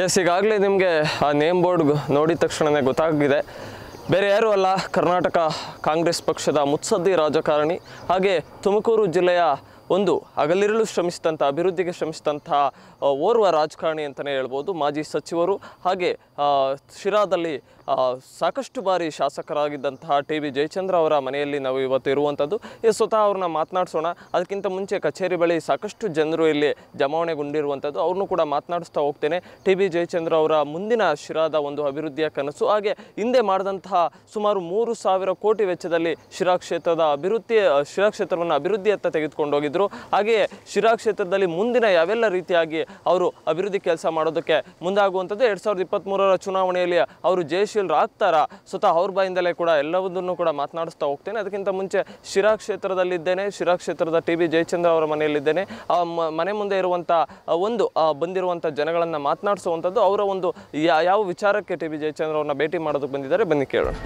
S ಈಗಾಗಲೇ ನಿಮಗೆ ಆ ನೇಮ್ ಬೋರ್ಡ್ ನೋಡಿದ ತಕ್ಷಣವೇ ಗೊತ್ತಾಗಿದೆ ಬೇರೆ ಯಾರೂ ಅಲ್ಲ ಕರ್ನಾಟಕ ಕಾಂಗ್ರೆಸ್ ಪಕ್ಷದ ಮುತ್ಸದ್ದಿ ರಾಜಕಾರಣಿ ಹಾಗೆ ತುಮಕೂರು ಜಿಲ್ಲೆಯ ಒಂದು ಹಗಲಿರುಳು ಶ್ರಮಿಸಿದಂಥ ಅಭಿವೃದ್ಧಿಗೆ ಶ್ರಮಿಸಿದಂಥ ಆ, ಓರ್ವ ರಾಜಕಾರಣಿ ಅಂತಲೇ ಹೇಳ್ಬೋದು ಮಾಜಿ ಸಚಿವರು ಹಾಗೆ ಆ, ಶಿರಾದಲ್ಲಿ ಆ, ಸಾಕಷ್ಟು ಬಾರಿ ಶಾಸಕರಾಗಿದ್ದಂತಹ ಟಿ ವಿ ಜಯಚಂದ್ರ ಅವರ ಮನೆಯಲ್ಲಿ ನಾವು ಇವತ್ತು ಇರುವಂಥದ್ದು ಈ ಸ್ವತಃ ಅವ್ರನ್ನ ಮಾತನಾಡಿಸೋಣ ಅದಕ್ಕಿಂತ ಮುಂಚೆ ಕಚೇರಿ ಬಳಿ ಸಾಕಷ್ಟು ಜನರು ಇಲ್ಲಿ ಜಮಾವಣೆಗೊಂಡಿರುವಂಥದ್ದು ಅವ್ರನ್ನೂ ಕೂಡ ಮಾತನಾಡಿಸ್ತಾ ಹೋಗ್ತೇನೆ ಟಿ ಬಿ ಜಯಚಂದ್ರ ಅವರ ಮುಂದಿನ ಶಿರಾದ ಒಂದು ಅಭಿವೃದ್ಧಿಯ ಕನಸು ಹಾಗೆ ಹಿಂದೆ ಮಾಡಿದಂತಹ ಸುಮಾರು ಮೂರು ಸಾವಿರ ಕೋಟಿ ವೆಚ್ಚದಲ್ಲಿ ಶಿರಾ ಕ್ಷೇತ್ರದ ಅಭಿವೃದ್ಧಿ ಶಿರಾ ಕ್ಷೇತ್ರವನ್ನು ಅಭಿವೃದ್ಧಿಯತ್ತ ತೆಗೆದುಕೊಂಡು ಹೋಗಿದ್ರು ಹಾಗೆಯೇ ಶಿರಾ ಕ್ಷೇತ್ರದಲ್ಲಿ ಮುಂದಿನ ಯಾವೆಲ್ಲ ರೀತಿಯಾಗಿ ಅವರು ಅಭಿವೃದ್ಧಿ ಕೆಲಸ ಮಾಡೋದಕ್ಕೆ ಮುಂದಾಗುವಂಥದ್ದು ಎರಡು ಸಾವಿರದ ಇಪ್ಪತ್ತ್ಮೂರರ ಚುನಾವಣೆಯಲ್ಲಿ ಅವರು ಜಯಶೀಲರಾಗ್ತಾರಾ ಸ್ವತಃ ಅವ್ರ ಬಾಯಿಂದಲೇ ಕೂಡ ಎಲ್ಲವನ್ನೂ ಕೂಡ ಮಾತನಾಡಿಸ್ತಾ ಹೋಗ್ತೇನೆ ಅದಕ್ಕಿಂತ ಮುಂಚೆ ಶಿರಾ ಕ್ಷೇತ್ರದಲ್ಲಿದ್ದೇನೆ ಶಿರಾ ಕ್ಷೇತ್ರದ ಟಿ ಬಿ ಜಯಚಂದ್ರ ಅವರ ಮನೆಯಲ್ಲಿದ್ದೇನೆ ಆ ಮ- ಮನೆ ಮುಂದೆ ಇರುವಂಥ ಆ, ಒಂದು ಆ, ಬಂದಿರುವಂಥ ಜನಗಳನ್ನು ಮಾತನಾಡಿಸುವಂಥದ್ದು ಅವರ ಒಂದು ಯಾ- ಯಾವ ವಿಚಾರಕ್ಕೆ ಟಿ ಬಿ ಜಯಚಂದ್ರ ಅವ್ರನ್ನ ಭೇಟಿ ಮಾಡೋದಕ್ಕೆ ಬಂದಿದ್ದಾರೆ ಬನ್ನಿ ಕೇಳೋಣ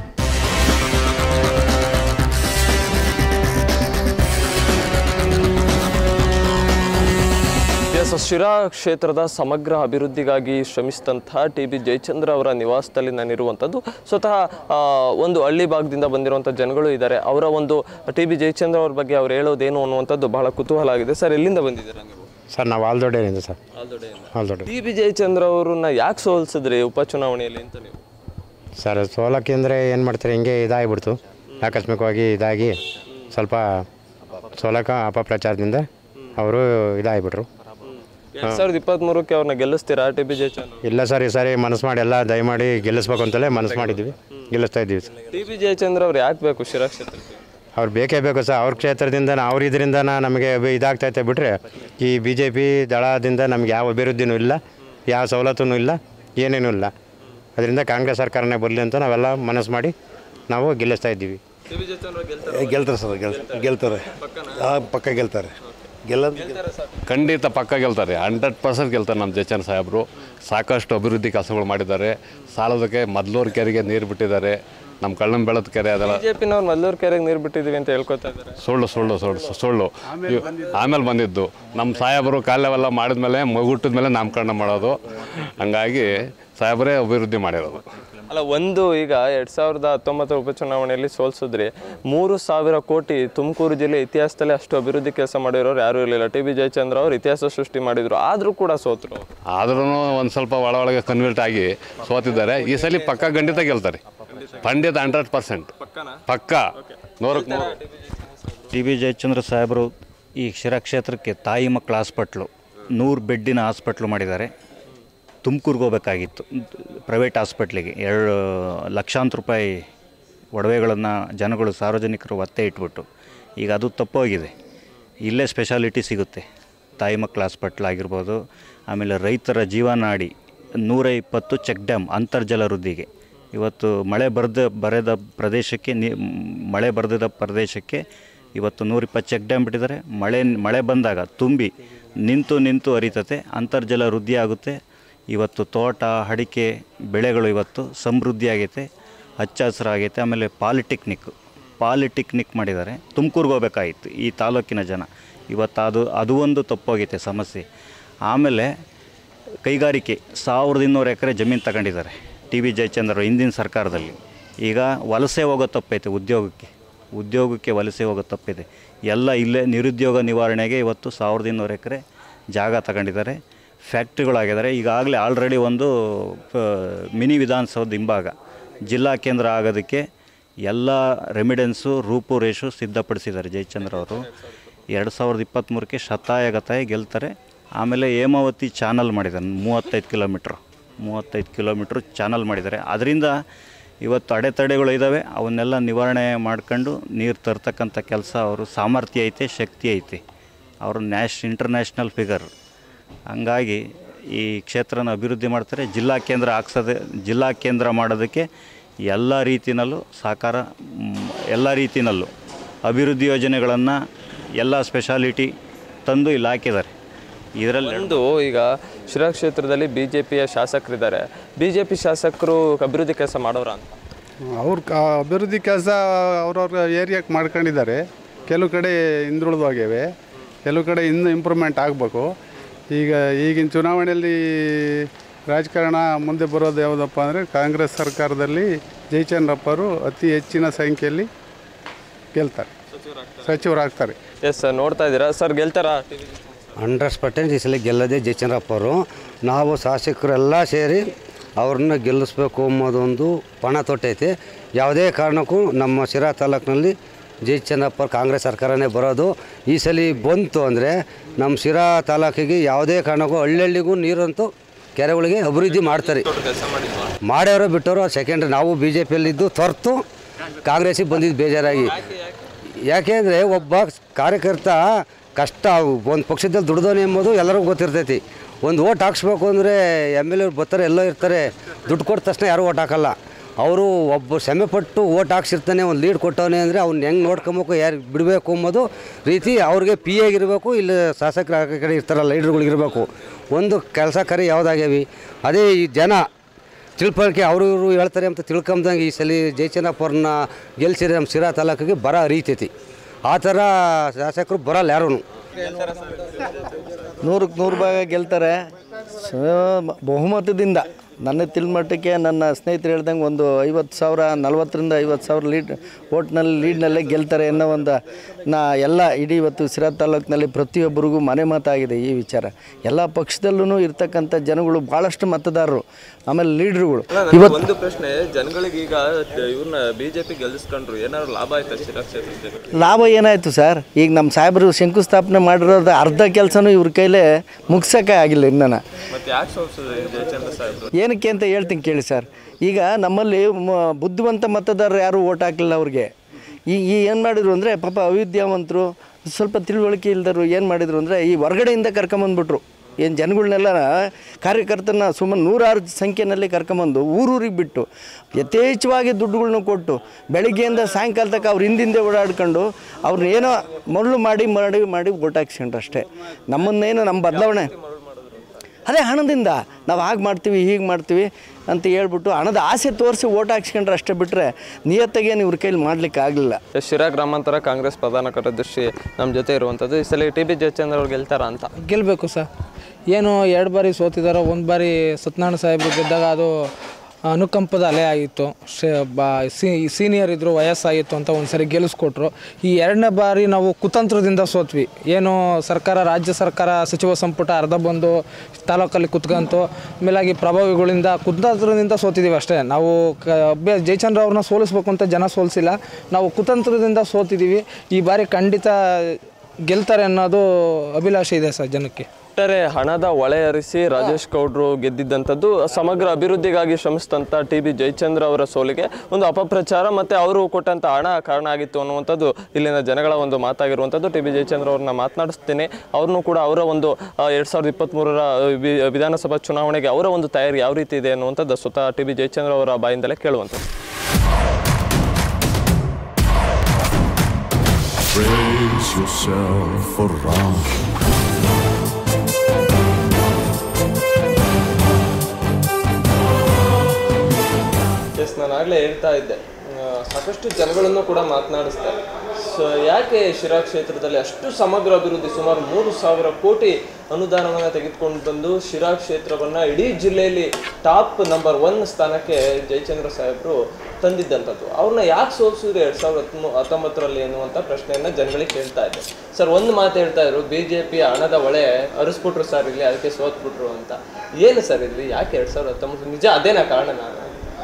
ಎಸ್ ಶಿರಾ ಕ್ಷೇತ್ರದ ಸಮಗ್ರ ಅಭಿವೃದ್ಧಿಗಾಗಿ ಶ್ರಮಿಸಿದಂಥ ಟಿ ಬಿ ಜಯಚಂದ್ರ ಅವರ ನಿವಾಸದಲ್ಲಿ ನಾನಿರುವಂಥದ್ದು ಸ್ವತಃ ಆ, ಒಂದು ಹಳ್ಳಿ ಭಾಗದಿಂದ ಬಂದಿರುವಂಥ ಜನಗಳು ಇದ್ದಾರೆ ಅವರ ಒಂದು ಟಿ ಬಿ ಜಯಚಂದ್ರ ಅವ್ರ ಬಗ್ಗೆ ಅವ್ರು ಹೇಳೋದೇನು ಅನ್ನುವಂಥದ್ದು ಬಹಳ ಕುತೂಹಲ ಆಗಿದೆ ಸರ್ ಎಲ್ಲಿಂದ ಬಂದಿದ್ದೀರಾ ನೀವು ಸರ್ ನಾವು ಆಲ್ದೊಡ್ಡೆಯಿಂದ sir Aldodde T B Jayachandra ಅವರನ್ನ ಯಾಕೆ ಸೋಲಿಸಿದ್ರಿ ಉಪಚುನಾವಣೆಯಲ್ಲಿ ಅಂತ ನೀವು ಸರ್ ಸೋಲಕ್ಕೆ ಅಂದರೆ ಏನು ಮಾಡ್ತಾರೆ ಹಿಂಗೆ ಇದಾಗಿಬಿಡ್ತು ಆಕಸ್ಮಿಕವಾಗಿ ಇದಾಗಿ ಸ್ವಲ್ಪ ಸೋಲಕ ಅಪಪ್ರಚಾರದಿಂದ ಅವರು ಇದಾಗಿಬಿಟ್ರು ಎರಡ್ ಸಾವಿರದ ಇಪ್ಪತ್ತ್ಮೂರಕ್ಕೆ ಅವ್ರನ್ನ ಗೆಲ್ಲಿಸ್ತೀರಾ ಟಿ ಬಿ ಜಯಚಂದ್ರ ಇಲ್ಲ ಸರ್ ಈ ಸಾರಿ ಮನಸ್ಸು ಮಾಡಿ ಎಲ್ಲ ದಯಮಾಡಿ ಗೆಲ್ಲಿಸ್ಬೇಕು ಅಂತಲೇ ಮನಸ್ಸು ಮಾಡಿದ್ವಿ ಗೆಲ್ಲಿಸ್ತಾ ಇದ್ದೀವಿ ಸರ್ ಟಿ ಬಿ ಜಯಚಂದ್ರ ಅವ್ರು ಯಾಕೆ ಬೇಕು ಶಿರಾ ಕ್ಷೇತ್ರಕ್ಕೆ ಅವ್ರು ಬೇಕೇ ಬೇಕು ಸರ್ ಅವ್ರ ಕ್ಷೇತ್ರದಿಂದ ಅವ್ರ ಇದರಿಂದ ನಮಗೆ ಅಭಿ- ಇದಾಗ್ತೈತೆ ಬಿಟ್ಟರೆ ಈ ಬಿ ಜೆ ಪಿ ದಳದಿಂದ ನಮ್ಗೆ ಯಾವ ಅಭಿವೃದ್ಧಿನೂ ಇಲ್ಲ ಯಾವ ಸವಲತ್ತೂ ಇಲ್ಲ ಏನೇನೂ ಇಲ್ಲ ಅದರಿಂದ ಕಾಂಗ್ರೆಸ್ ಸರ್ಕಾರನೇ ಬರಲಿ ಅಂತ ನಾವೆಲ್ಲ ಮನಸ್ಸು ಮಾಡಿ ನಾವು ಗೆಲ್ಲಿಸ್ತಾ ಇದ್ದೀವಿ ಟಿ ಬಿ ಜಯಚಂದ್ರ ಗೆಲ್ತಾರೆ ಗೆಲ್ತಾರೆ ಸರ್ ಗೆಲ್ ಗೆಲ್ತಾರೆ ಆ ಪಕ್ಕ ಗೆಲ್ತಾರೆ ಗೆಲ್ಲೋದು ಖಂಡಿತ ಪಕ್ಕ ಗೆಲ್ತಾರೆ ಹಂಡ್ರೆಡ್ ಪರ್ಸೆಂಟ್ ಗೆಲ್ತಾರೆ ನಮ್ಮ ಜಯಚಂದ್ರ ಸಾಹೇಬರು ಸಾಕಷ್ಟು ಅಭಿವೃದ್ಧಿ ಕೆಲಸಗಳು ಮಾಡಿದ್ದಾರೆ ಸಾಲದಕ್ಕೆ ಮೊದಲೂರು ಕೆರೆಗೆ ನೀರು ಬಿಟ್ಟಿದ್ದಾರೆ ನಮ್ಮ ಕಳ್ಳಂ ಬೆಳದ ಕೆರೆ ಅದೆಲ್ಲ ಬಿಜೆಪಿನವ್ರು ಮಲ್ಲೂರು ಕೆರೆಗೆ ನೀರು ಬಿಟ್ಟಿದ್ದೀವಿ ಅಂತ ಹೇಳ್ಕೊತಾ ಇದ್ದಾರೆ ಸುಳ್ಳು ಸುಳ್ಳು ಸುಳ್ಳು ಸುಳ್ಳು ಇವ್- ಆಮೇಲೆ ಬಂದಿದ್ದು ನಮ್ಮ ಸಾಹೇಬರು ಕಾಲೆವೆಲ್ಲ ಮಾಡಿದ್ಮೇಲೆ ಮಗುಟ್ಟಿದ ಮೇಲೆ ನಾಮಕರಣ ಮಾಡೋದು ಹಂಗಾಗಿ ಸಾಹೇಬರೇ ಅಭಿವೃದ್ಧಿ ಮಾಡಿರೋದು ಅಲ್ಲ ಒಂದು ಈಗ ಎರಡ್ ಸಾವಿರದ ಹತ್ತೊಂಬತ್ತರ ಉಪಚುನಾವಣೆಯಲ್ಲಿ ಸೋಲ್ಸಿದ್ರಿ ಮೂರು ಸಾವಿರ ಕೋಟಿ ತುಮಕೂರು ಜಿಲ್ಲೆ ಇತಿಹಾಸದಲ್ಲಿ ಅಷ್ಟು ಅಭಿವೃದ್ಧಿ ಕೆಲಸ ಮಾಡಿರೋರು ಯಾರೂ ಇರಲಿಲ್ಲ ಟಿ ಬಿ ಜಯಚಂದ್ರ ಅವರು ಇತಿಹಾಸ ಸೃಷ್ಟಿ ಮಾಡಿದ್ರು ಆದರೂ ಕೂಡ ಸೋತರು ಆದ್ರೂ ಒಂದು ಸ್ವಲ್ಪ ಒಳ ಒಳಗೆ ಕನ್ವರ್ಟ್ ಆಗಿ ಸೋತಿದ್ದಾರೆ ಈ ಸಲ ಪಕ್ಕ ಖಂಡಿತ ಗೆಲ್ತಾರೆ ಖಂಡಿತ ಹಂಡ್ರೆಡ್ ಪರ್ಸೆಂಟ್ ಪಕ್ಕ ನೂರಕ್ಕೆ ನೂರು ಟಿ ಬಿ ಜಯಚಂದ್ರ ಸಾಹೇಬರು ಈ ಶಿರಾ ಕ್ಷೇತ್ರಕ್ಕೆ ತಾಯಿ ಮಕ್ಕಳ ಹಾಸ್ಪಿಟ್ಲು ನೂರು ಬೆಡ್ಡಿನ ಹಾಸ್ಪಿಟ್ಲು ಮಾಡಿದ್ದಾರೆ ತುಮಕೂರಿಗೆ ಹೋಗ್ಬೇಕಾಗಿತ್ತು ಪ್ರೈವೇಟ್ ಹಾಸ್ಪಿಟ್ಲಿಗೆ ಎರಡು ಲಕ್ಷಾಂತರ ರೂಪಾಯಿ ಒಡವೆಗಳನ್ನು ಜನಗಳು ಸಾರ್ವಜನಿಕರು ಒತ್ತೆ ಇಟ್ಬಿಟ್ಟು ಈಗ ಅದು ತಪ್ಪೋಗಿದೆ ಇಲ್ಲೇ ಸ್ಪೆಷಾಲಿಟಿ ಸಿಗುತ್ತೆ ತಾಯಿ ಮಕ್ಕಳ ಹಾಸ್ಪಿಟ್ಲ್ ಆಗಿರ್ಬೋದು ಆಮೇಲೆ ರೈತರ ಜೀವನಾಡಿ ನೂರ ಇಪ್ಪತ್ತು ಚೆಕ್ ಡ್ಯಾಮ್ ಅಂತರ್ಜಲ ವೃದ್ಧಿಗೆ ಇವತ್ತು ಮಳೆ ಬರದ ಬರೆದ ಪ್ರದೇಶಕ್ಕೆ ನೀ ಮಳೆ ಬರೆದ ಪ್ರದೇಶಕ್ಕೆ ಇವತ್ತು ನೂರಿಪ್ಪತ್ತು ಚೆಕ್ ಡ್ಯಾಮ್ ಬಿಟ್ಟಿದ್ದಾರೆ ಮಳೆ ಮಳೆ ಬಂದಾಗ ತುಂಬಿ ನಿಂತು ನಿಂತು ಹರಿತತೆ ಅಂತರ್ಜಲ ವೃದ್ಧಿ ಆಗುತ್ತೆ ಇವತ್ತು ತೋಟ ಅಡಿಕೆ ಬೆಳೆಗಳು ಇವತ್ತು ಸಮೃದ್ಧಿ ಆಗೈತೆ ಹಚ್ಚ ಹಸಿರಾಗೈತೆ ಆಮೇಲೆ ಪಾಲಿಟೆಕ್ನಿಕ್ ಪಾಲಿಟೆಕ್ನಿಕ್ ಮಾಡಿದ್ದಾರೆ ತುಮಕೂರಿಗೆ ಹೋಗ್ಬೇಕಾಗಿತ್ತು ಈ ತಾಲೂಕಿನ ಜನ ಇವತ್ತು ಅದು ಅದು ಒಂದು ತಪ್ಪೋಗೈತೆ ಸಮಸ್ಯೆ ಆಮೇಲೆ ಕೈಗಾರಿಕೆ ಸಾವಿರದ ಇನ್ನೂರು ಎಕರೆ ಜಮೀನು ತಗೊಂಡಿದ್ದಾರೆ ಟಿ ವಿ ಜಯಚಂದ್ರ ಹಿಂದಿನ ಸರ್ಕಾರದಲ್ಲಿ ಈಗ ವಲಸೆ ಹೋಗೋ ತಪ್ಪೈತೆ ಉದ್ಯೋಗಕ್ಕೆ ಉದ್ಯೋಗಕ್ಕೆ ವಲಸೆ ಹೋಗೋ ತಪ್ಪಿದೆ ಎಲ್ಲ ಇಲ್ಲೇ ನಿರುದ್ಯೋಗ ನಿವಾರಣೆಗೆ ಇವತ್ತು ಸಾವಿರದ ಇನ್ನೂರು ಎಕರೆ ಜಾಗ ತಗೊಂಡಿದ್ದಾರೆ ಫ್ಯಾಕ್ಟ್ರಿಗಳಾಗಿದ್ದಾರೆ ಈಗಾಗಲೇ ಆಲ್ರೆಡಿ ಒಂದು ಆ, ಮಿನಿ ವಿಧಾನಸೌಧ ಹಿಂಭಾಗ ಜಿಲ್ಲಾ ಕೇಂದ್ರ ಆಗೋದಕ್ಕೆ ಎಲ್ಲ ರೆಮಿಡೆನ್ಸು ರೂಪುರೇಷು ಸಿದ್ಧಪಡಿಸಿದ್ದಾರೆ ಜಯಚಂದ್ರ ಅವರು ಎರಡು ಸಾವಿರದ ಇಪ್ಪತ್ತ್ಮೂರಕ್ಕೆ ಶತಾಯಗತಾಯ ಗೆಲ್ತಾರೆ ಆಮೇಲೆ ಹೇಮಾವತಿ ಚಾನಲ್ ಮಾಡಿದ್ದಾರೆ ಮೂವತ್ತೈದು ಕಿಲೋಮೀಟ್ರ್ ಮೂವತ್ತೈದು ಕಿಲೋಮೀಟ್ರ್ ಚಾನಲ್ ಮಾಡಿದ್ದಾರೆ ಅದರಿಂದ ಇವತ್ತು ಅಡೆತಡೆಗಳು ಇದ್ದಾವೆ ಅವನ್ನೆಲ್ಲ ನಿವಾರಣೆ ಮಾಡ್ಕೊಂಡು ನೀರು ತರ್ತಕ್ಕಂಥ ಕೆಲಸ ಅವರು ಸಾಮರ್ಥ್ಯ ಐತೆ ಶಕ್ತಿ ಐತೆ ಅವರು ನ್ಯಾಷ್ ಇಂಟರ್ನ್ಯಾಷನಲ್ ಫಿಗರ್ ಹಂಗಾಗಿ ಈ ಕ್ಷೇತ್ರನ ಅಭಿವೃದ್ಧಿ ಮಾಡ್ತಾರೆ ಜಿಲ್ಲಾ ಕೇಂದ್ರ ಹಾಕ್ಸೋದೆ ಜಿಲ್ಲಾ ಕೇಂದ್ರ ಮಾಡೋದಕ್ಕೆ ಎಲ್ಲ ರೀತಿಯಲ್ಲೂ ಸಹಕಾರ ಮ್, ಎಲ್ಲ ರೀತಿಯಲ್ಲೂ ಅಭಿವೃದ್ಧಿ ಯೋಜನೆಗಳನ್ನು ಎಲ್ಲ ಸ್ಪೆಷಾಲಿಟಿ ತಂದು ಇಲ್ಲಿ ಹಾಕಿದ್ದಾರೆ ಇದರಲ್ಲಿ ಒಂದು ಈಗ ಶಿರಾ ಕ್ಷೇತ್ರದಲ್ಲಿ ಬಿ ಜೆ ಪಿಯ ಶಾಸಕರಿದ್ದಾರೆ ಬಿ ಜೆ ಪಿ ಶಾಸಕರು ಅಭಿವೃದ್ಧಿ ಕೆಲಸ ಮಾಡೋರ ಅಂತ ಅವ್ರ ಕ- ಅಭಿವೃದ್ಧಿ ಕೆಲಸ ಅವ್ರವ್ರ ಏರಿಯಾಕ್ಕೆ ಮಾಡ್ಕೊಂಡಿದ್ದಾರೆ ಕೆಲವು ಕಡೆ ಹಿಂದುಳಿದೋಗ್ಯವೆ ಕೆಲವು ಕಡೆ ಇನ್ನೂ ಇಂಪ್ರೂವ್ಮೆಂಟ್ ಆಗಬೇಕು ಈಗ ಈಗಿನ ಚುನಾವಣೆಯಲ್ಲಿ ರಾಜಕಾರಣ ಮುಂದೆ ಬರೋದು ಯಾವುದಪ್ಪ ಅಂದರೆ ಕಾಂಗ್ರೆಸ್ ಸರ್ಕಾರದಲ್ಲಿ ಜಯಚಂದ್ರಪ್ಪರು ಅತಿ ಹೆಚ್ಚಿನ ಸಂಖ್ಯೆಯಲ್ಲಿ ಗೆಲ್ತಾರೆ ಸಚಿವರಾಗ್ತಾರೆ ಎಸ್ ಸರ್ ನೋಡ್ತಾ ಇದ್ದೀರಾ ಸರ್ ಗೆಲ್ತಾರಾ ಹಂಡ್ರೆಡ್ ಪರ್ಸೆಂಟ್ ಈ ಸಲ ಗೆಲ್ಲದೆ ಜಯಚಂದ್ರಪ್ಪ ಅವರು ನಾವು ಶಾಸಕರೆಲ್ಲ ಸೇರಿ ಅವ್ರನ್ನ ಗೆಲ್ಲಿಸ್ಬೇಕು ಅನ್ನೋದೊಂದು ಪಣ ತೊಟ್ಟೈತೆ ಯಾವುದೇ ಕಾರಣಕ್ಕೂ ನಮ್ಮ ಶಿರಾ ತಾಲೂಕಿನಲ್ಲಿ ಜಯಚಂದ್ರಪ್ಪ ಅವ್ರ ಕಾಂಗ್ರೆಸ್ ಸರ್ಕಾರನೇ ಬರೋದು ಈ ಸಲ ಬಂತು ಅಂದರೆ ನಮ್ಮ ಶಿರಾ ತಾಲೂಕಿಗೆ ಯಾವುದೇ ಕಾರಣಕ್ಕೂ ಹಳ್ಳಿಗೂ ನೀರಂತೂ ಕೆರೆಗಳಿಗೆ ಅಭಿವೃದ್ಧಿ ಮಾಡ್ತಾರೆ ಮಾಡ್ಯಾರೋ ಬಿಟ್ಟವರು ಸೆಕೆಂಡ್ರಿ ನಾವು ಬಿ ಜೆ ಪಿಯಲ್ಲಿದ್ದು ತೊರ್ತು ಕಾಂಗ್ರೆಸ್ಸಿಗೆ ಬಂದಿದ್ದು ಬೇಜಾರಾಗಿ ಯಾಕೆಂದರೆ ಒಬ್ಬ ಕಾರ್ಯಕರ್ತ ಕಷ್ಟ ಒಂದು ಪಕ್ಷದಲ್ಲಿ ದುಡ್ದೋನೆ ಎಂಬುದು ಎಲ್ಲರಿಗೂ ಗೊತ್ತಿರ್ತೈತಿ ಒಂದು ಓಟ್ ಹಾಕ್ಸ್ಬೇಕು ಅಂದರೆ ಎಮ್ ಎಲ್ ಎ ಬರ್ತಾರೆ ಎಲ್ಲೋ ಇರ್ತಾರೆ ದುಡ್ಡು ಕೊಟ್ಟ ತಕ್ಷಣ ಯಾರೂ ಓಟ್ ಹಾಕಲ್ಲ ಅವರು ಒಬ್ಬ ಶ್ರಮೆಪಟ್ಟು ಓಟ್ ಹಾಕ್ಸಿರ್ತಾನೆ ಒಂದು ಲೀಡ್ ಕೊಟ್ಟವನೆ ಅಂದರೆ ಅವ್ನು ಹೆಂಗೆ ನೋಡ್ಕೊಬೇಕು ಯಾರು ಬಿಡಬೇಕು ಅಂಬೋದು ರೀತಿ ಅವ್ರಿಗೆ ಪಿ ಆಗಿರಬೇಕು ಇಲ್ಲ ಶಾಸಕರ ಆ ಕಡೆ ಇರ್ತಾರಲ್ಲ ಲೀಡ್ರುಗಳಿಗಿರಬೇಕು ಒಂದು ಕೆಲಸ ಕಾರ್ಯ ಯಾವುದಾಗ್ಯಾವಿ ಅದೇ ಈ ಜನ ತಿಳ್ಪಳಿಕೆ ಅವರು ಇವರು ಹೇಳ್ತಾರೆ ಅಂತ ತಿಳ್ಕೊಂಬಂಗೆ ಈ ಸಲ ಜಯಚಂದ್ರಪ್ಪ ಅವ್ರನ್ನ ಗೆಲ್ಸಿದ್ರೆ ನಮ್ಮ ಶಿರಾ ತಾಲೂಕಿಗೆ ಬರ ಹರಿತೈತಿ ಆ ಥರ ಶಾಸಕರು ಬರಲ್ಲ ಯಾರೂ ನೂರಕ್ಕೆ ನೂರು ಭಾಗ ಗೆಲ್ತಾರೆ ಸ- ಬಹುಮತದಿಂದ ನನ್ನ ತಿಳ್ಮಟ್ಟಕ್ಕೆ ನನ್ನ ಸ್ನೇಹಿತರು ಹೇಳ್ದಂಗೆ ಒಂದು ಐವತ್ತು ಸಾವಿರ ನಲ್ವತ್ತರಿಂದ ಐವತ್ತು ಸಾವಿರ ಲೀಡ್ ಓಟ್ನಲ್ಲಿ ಲೀಡ್ನಲ್ಲೇ ಗೆಲ್ತಾರೆ ಅನ್ನೋ ಒಂದು ನಾ ಎಲ್ಲ ಇಡೀ ಇವತ್ತು ಸಿರಾ ತಾಲೂಕಿನಲ್ಲಿ ಪ್ರತಿಯೊಬ್ಬರಿಗೂ ಮನೆ ಮಾತಾಗಿದೆ ಈ ವಿಚಾರ ಎಲ್ಲ ಪಕ್ಷದಲ್ಲೂ ಇರ್ತಕ್ಕಂಥ ಜನಗಳು ಭಾಳಷ್ಟು ಮತದಾರರು ಆಮೇಲೆ ಲೀಡ್ರುಗಳು ಇವತ್ತು ಒಂದು ಪ್ರಶ್ನೆ ಜನಗಳಿಗೆ ಈಗ ಇವ್ರನ್ನ ಬಿಜೆಪಿ ಗೆಲ್ಲಿಸ್ಕೊಂಡ್ರು ಏನಾದ್ರು ಲಾಭ ಆಯ್ತಾ ಶಿರಾ ಕ್ಷೇತ್ರಕ್ಕೆ ಲಾಭ ಏನಾಯಿತು ಸರ್ ಈಗ ನಮ್ಮ ಸಾಹೇಬರು ಶಂಕುಸ್ಥಾಪನೆ ಮಾಡಿರೋದು ಅರ್ಧ ಕೆಲಸನೂ ಇವ್ರ ಕೈಲೇ ಮುಗ್ಸೋಕ್ಕೆ ಆಗಿಲ್ಲ ಇನ್ನೂ ಮತ್ತೆ ಯಾಕೆ ಸೋಲ್ಸಿದ್ರು ಜಯಚಂದ್ರ ಸಾಹೇಬ್ರು ಏನಕ್ಕೆ ಅಂತ ಹೇಳ್ತೀನಿ ಕೇಳಿ ಸರ್ ಈಗ ನಮ್ಮಲ್ಲಿ ಮ- ಬುದ್ಧಿವಂತ ಮತದಾರರು ಯಾರೂ ಓಟ್ ಹಾಕಲಿಲ್ಲ ಅವ್ರಿಗೆ ಈ ಈ ಏನು ಮಾಡಿದ್ರು ಅಂದರೆ ಪಾಪ ಅವಿದ್ಯಾವಂತರು ಸ್ವಲ್ಪ ತಿಳುವಳಿಕೆ ಇಲ್ದರು ಏನು ಮಾಡಿದ್ರು ಅಂದರೆ ಈ ಹೊರಗಡೆಯಿಂದ ಕರ್ಕೊಂಬಂದ್ಬಿಟ್ರು ಏನು ಜನಗಳನ್ನೆಲ್ಲ ಕಾರ್ಯಕರ್ತನ ಸುಮ್ಮನೆ ನೂರಾರು ಸಂಖ್ಯೆಯಲ್ಲಿ ಕರ್ಕೊಂಬಂದು ಊರೂರಿಗೆ ಬಿಟ್ಟು ಯಥೇಚ್ಛವಾಗಿ ದುಡ್ಡುಗಳ್ನ ಕೊಟ್ಟು ಬೆಳಿಗ್ಗೆಯಿಂದ ಸಾಯಂಕಾಲ ತನಕ ಅವ್ರ ಹಿಂದಿಂದೆ ಓಡಾಡ್ಕೊಂಡು ಅವ್ರನ್ನ ಏನೋ ಮರಳು ಮಾಡಿ ಮಾಡಿ ಮಾಡಿ ಓಟ್ ಹಾಕ್ಸ್ಕೊಂಡ್ರು ಅಷ್ಟೇ ನಮ್ಮನ್ನೇನು ನಮ್ಮ ಬದಲಾವಣೆ ಅದೇ ಹಣದಿಂದ ನಾವು ಹಾಗೆ ಮಾಡ್ತೀವಿ ಹೀಗೆ ಮಾಡ್ತೀವಿ ಅಂತ ಹೇಳ್ಬಿಟ್ಟು ಹಣದ ಆಸೆ ತೋರಿಸಿ ಓಟ್ ಹಾಕ್ಸ್ಕೊಂಡ್ರೆ ಅಷ್ಟೇ ಬಿಟ್ಟರೆ ನಿಯತ್ತಾಗೇನು ಇವ್ರ ಕೈಲಿ ಮಾಡ್ಲಿಕ್ಕೆ ಆಗಲಿಲ್ಲ ಶಿರಾ ಗ್ರಾಮಾಂತರ ಕಾಂಗ್ರೆಸ್ ಪ್ರಧಾನ ಕಾರ್ಯದರ್ಶಿ ನಮ್ಮ ಜೊತೆ ಇರುವಂಥದ್ದು ಈ ಸಲ ಟಿ ಬಿ ಜಯಚಂದ್ರ ಅವ್ರು ಗೆಲ್ತಾರ ಅಂತ ಗೆಲ್ಲಬೇಕು ಸರ್ ಏನು ಎರಡು ಬಾರಿ ಸೋತಿದಾರೋ ಒಂದು ಬಾರಿ ಸತ್ಯನಾರಾಯಣ ಸಾಹೇಬರು ಗೆದ್ದಾಗ ಅದು ಅನುಕಂಪದ ಅಲೆ ಆಗಿತ್ತು ಶೇ ಬಾ ಸಿ ಸೀನಿಯರ್ ಇದ್ದರು ವಯಸ್ಸಾಗಿತ್ತು ಅಂತ ಒಂದು ಸರಿ ಗೆಲ್ಲಿಸ್ಕೊಟ್ರು ಈ ಎರಡನೇ ಬಾರಿ ನಾವು ಕುತಂತ್ರದಿಂದ ಸೋತ್ವಿ ಏನು ಸರ್ಕಾರ ರಾಜ್ಯ ಸರ್ಕಾರ ಸಚಿವ ಸಂಪುಟ ಅರ್ಧ ಬಂದು ತಾಲೂಕಲ್ಲಿ ಕುತ್ಕಂತು ಮೇಲಾಗಿ ಪ್ರಭಾವಿಗಳಿಂದ ಕುತಂತ್ರದಿಂದ ಸೋತಿದ್ದೀವಿ ಅಷ್ಟೇ ನಾವು ಕ ಅಭ್ಯ ಜಯಚಂದ್ರ ಅವ್ರನ್ನ ಸೋಲಿಸ್ಬೇಕು ಅಂತ ಜನ ಸೋಲಿಸಿಲ್ಲ ನಾವು ಕುತಂತ್ರದಿಂದ ಸೋತಿದ್ದೀವಿ ಈ ಬಾರಿ ಖಂಡಿತ ಗೆಲ್ತಾರೆ ಅನ್ನೋದು ಅಭಿಲಾಷೆ ಇದೆ ಸರ್ ಜನಕ್ಕೆ ಒಟ್ಟಾರೆ ಹಣದ ಹೊಳೆ ಹರಿಸಿ ರಾಜೇಶ್ ಗೌಡ್ರು ಗೆದ್ದಿದ್ದಂಥದ್ದು ಸಮಗ್ರ ಅಭಿವೃದ್ಧಿಗಾಗಿ ಶ್ರಮಿಸಿದಂಥ ಟಿ ಬಿ ಜಯಚಂದ್ರ ಅವರ ಸೋಲಿಗೆ ಒಂದು ಅಪಪ್ರಚಾರ ಮತ್ತು ಅವರು ಕೊಟ್ಟಂಥ ಹಣ ಕಾರಣ ಆಗಿತ್ತು ಅನ್ನುವಂಥದ್ದು ಇಲ್ಲಿನ ಜನಗಳ ಒಂದು ಮಾತಾಗಿರುವಂಥದ್ದು ಟಿ ಬಿ ಜಯಚಂದ್ರ ಅವ್ರನ್ನ ಮಾತನಾಡಿಸ್ತೀನಿ ಅವ್ರನ್ನೂ ಕೂಡ ಅವರ ಒಂದು ಎರಡು ಸಾವಿರದ ಇಪ್ಪತ್ತ್ಮೂರರ ವಿ- ವಿಧಾನಸಭಾ ಚುನಾವಣೆಗೆ ಅವರ ಒಂದು ತಯಾರಿ ಯಾವ ರೀತಿ ಇದೆ ಅನ್ನುವಂಥದ್ದು ಸ್ವತಃ ಟಿ ಬಿ ಜಯಚಂದ್ರ ಅವರ ಬಾಯಿಂದಲೇ ಕೇಳುವಂಥದ್ದು Brace yourself for round. Yes ನಾನು ಆಗಲೇ ಹೇಳ್ತಾ ಇದ್ದೆ ಆ, ಸಾಕಷ್ಟು ಜನಗಳನ್ನು ಕೂಡ ಮಾತನಾಡಿಸ್ದೆ ಸೊ ಯಾಕೆ ಶಿರಾ ಕ್ಷೇತ್ರದಲ್ಲಿ ಅಷ್ಟು ಸಮಗ್ರ ಅಭಿವೃದ್ಧಿ ಸುಮಾರು ಮೂರು ಸಾವಿರ ಕೋಟಿ ಅನುದಾನವನ್ನು ತೆಗೆದುಕೊಂಡು ಬಂದು ಶಿರಾ ಕ್ಷೇತ್ರವನ್ನು ಇಡೀ ಜಿಲ್ಲೆಯಲ್ಲಿ ಟಾಪ್ ನಂಬರ್ ಒನ್ ಸ್ಥಾನಕ್ಕೆ ಜಯಚಂದ್ರ ಸಾಹೇಬರು ತಂದಿದ್ದಂಥದ್ದು ಅವ್ರನ್ನ ಯಾಕೆ ಸೋಲಿಸಿದ್ರು ಎರಡು ಸಾವಿರದ ಹತ್ತೊಂಬ ಹತ್ತೊಂಬತ್ತರಲ್ಲಿ ಎನ್ನುವಂಥ ಪ್ರಶ್ನೆಯನ್ನು ಜನಗಳಿಗೆ ಕೇಳ್ತಾ ಇದ್ದೆ ಸರ್ ಒಂದು ಮಾತು ಹೇಳ್ತಾ ಇದ್ರು ಬಿ ಜೆ ಪಿ ಹಣದ ಹೊಳೆ ಹರಿಸ್ಬಿಟ್ರು ಸರ್ ಇಲ್ಲಿ ಅದಕ್ಕೆ ಸೋತ್ಬಿಟ್ರು ಅಂತ ಏನು ಸರ್ ಇಲ್ಲಿ ಯಾಕೆ ಎರಡು ಸಾವಿರದ ಹತ್ತೊಂಬತ್ತು ನಿಜ ಅದೇನಾ ಕಾರಣ ನಾನು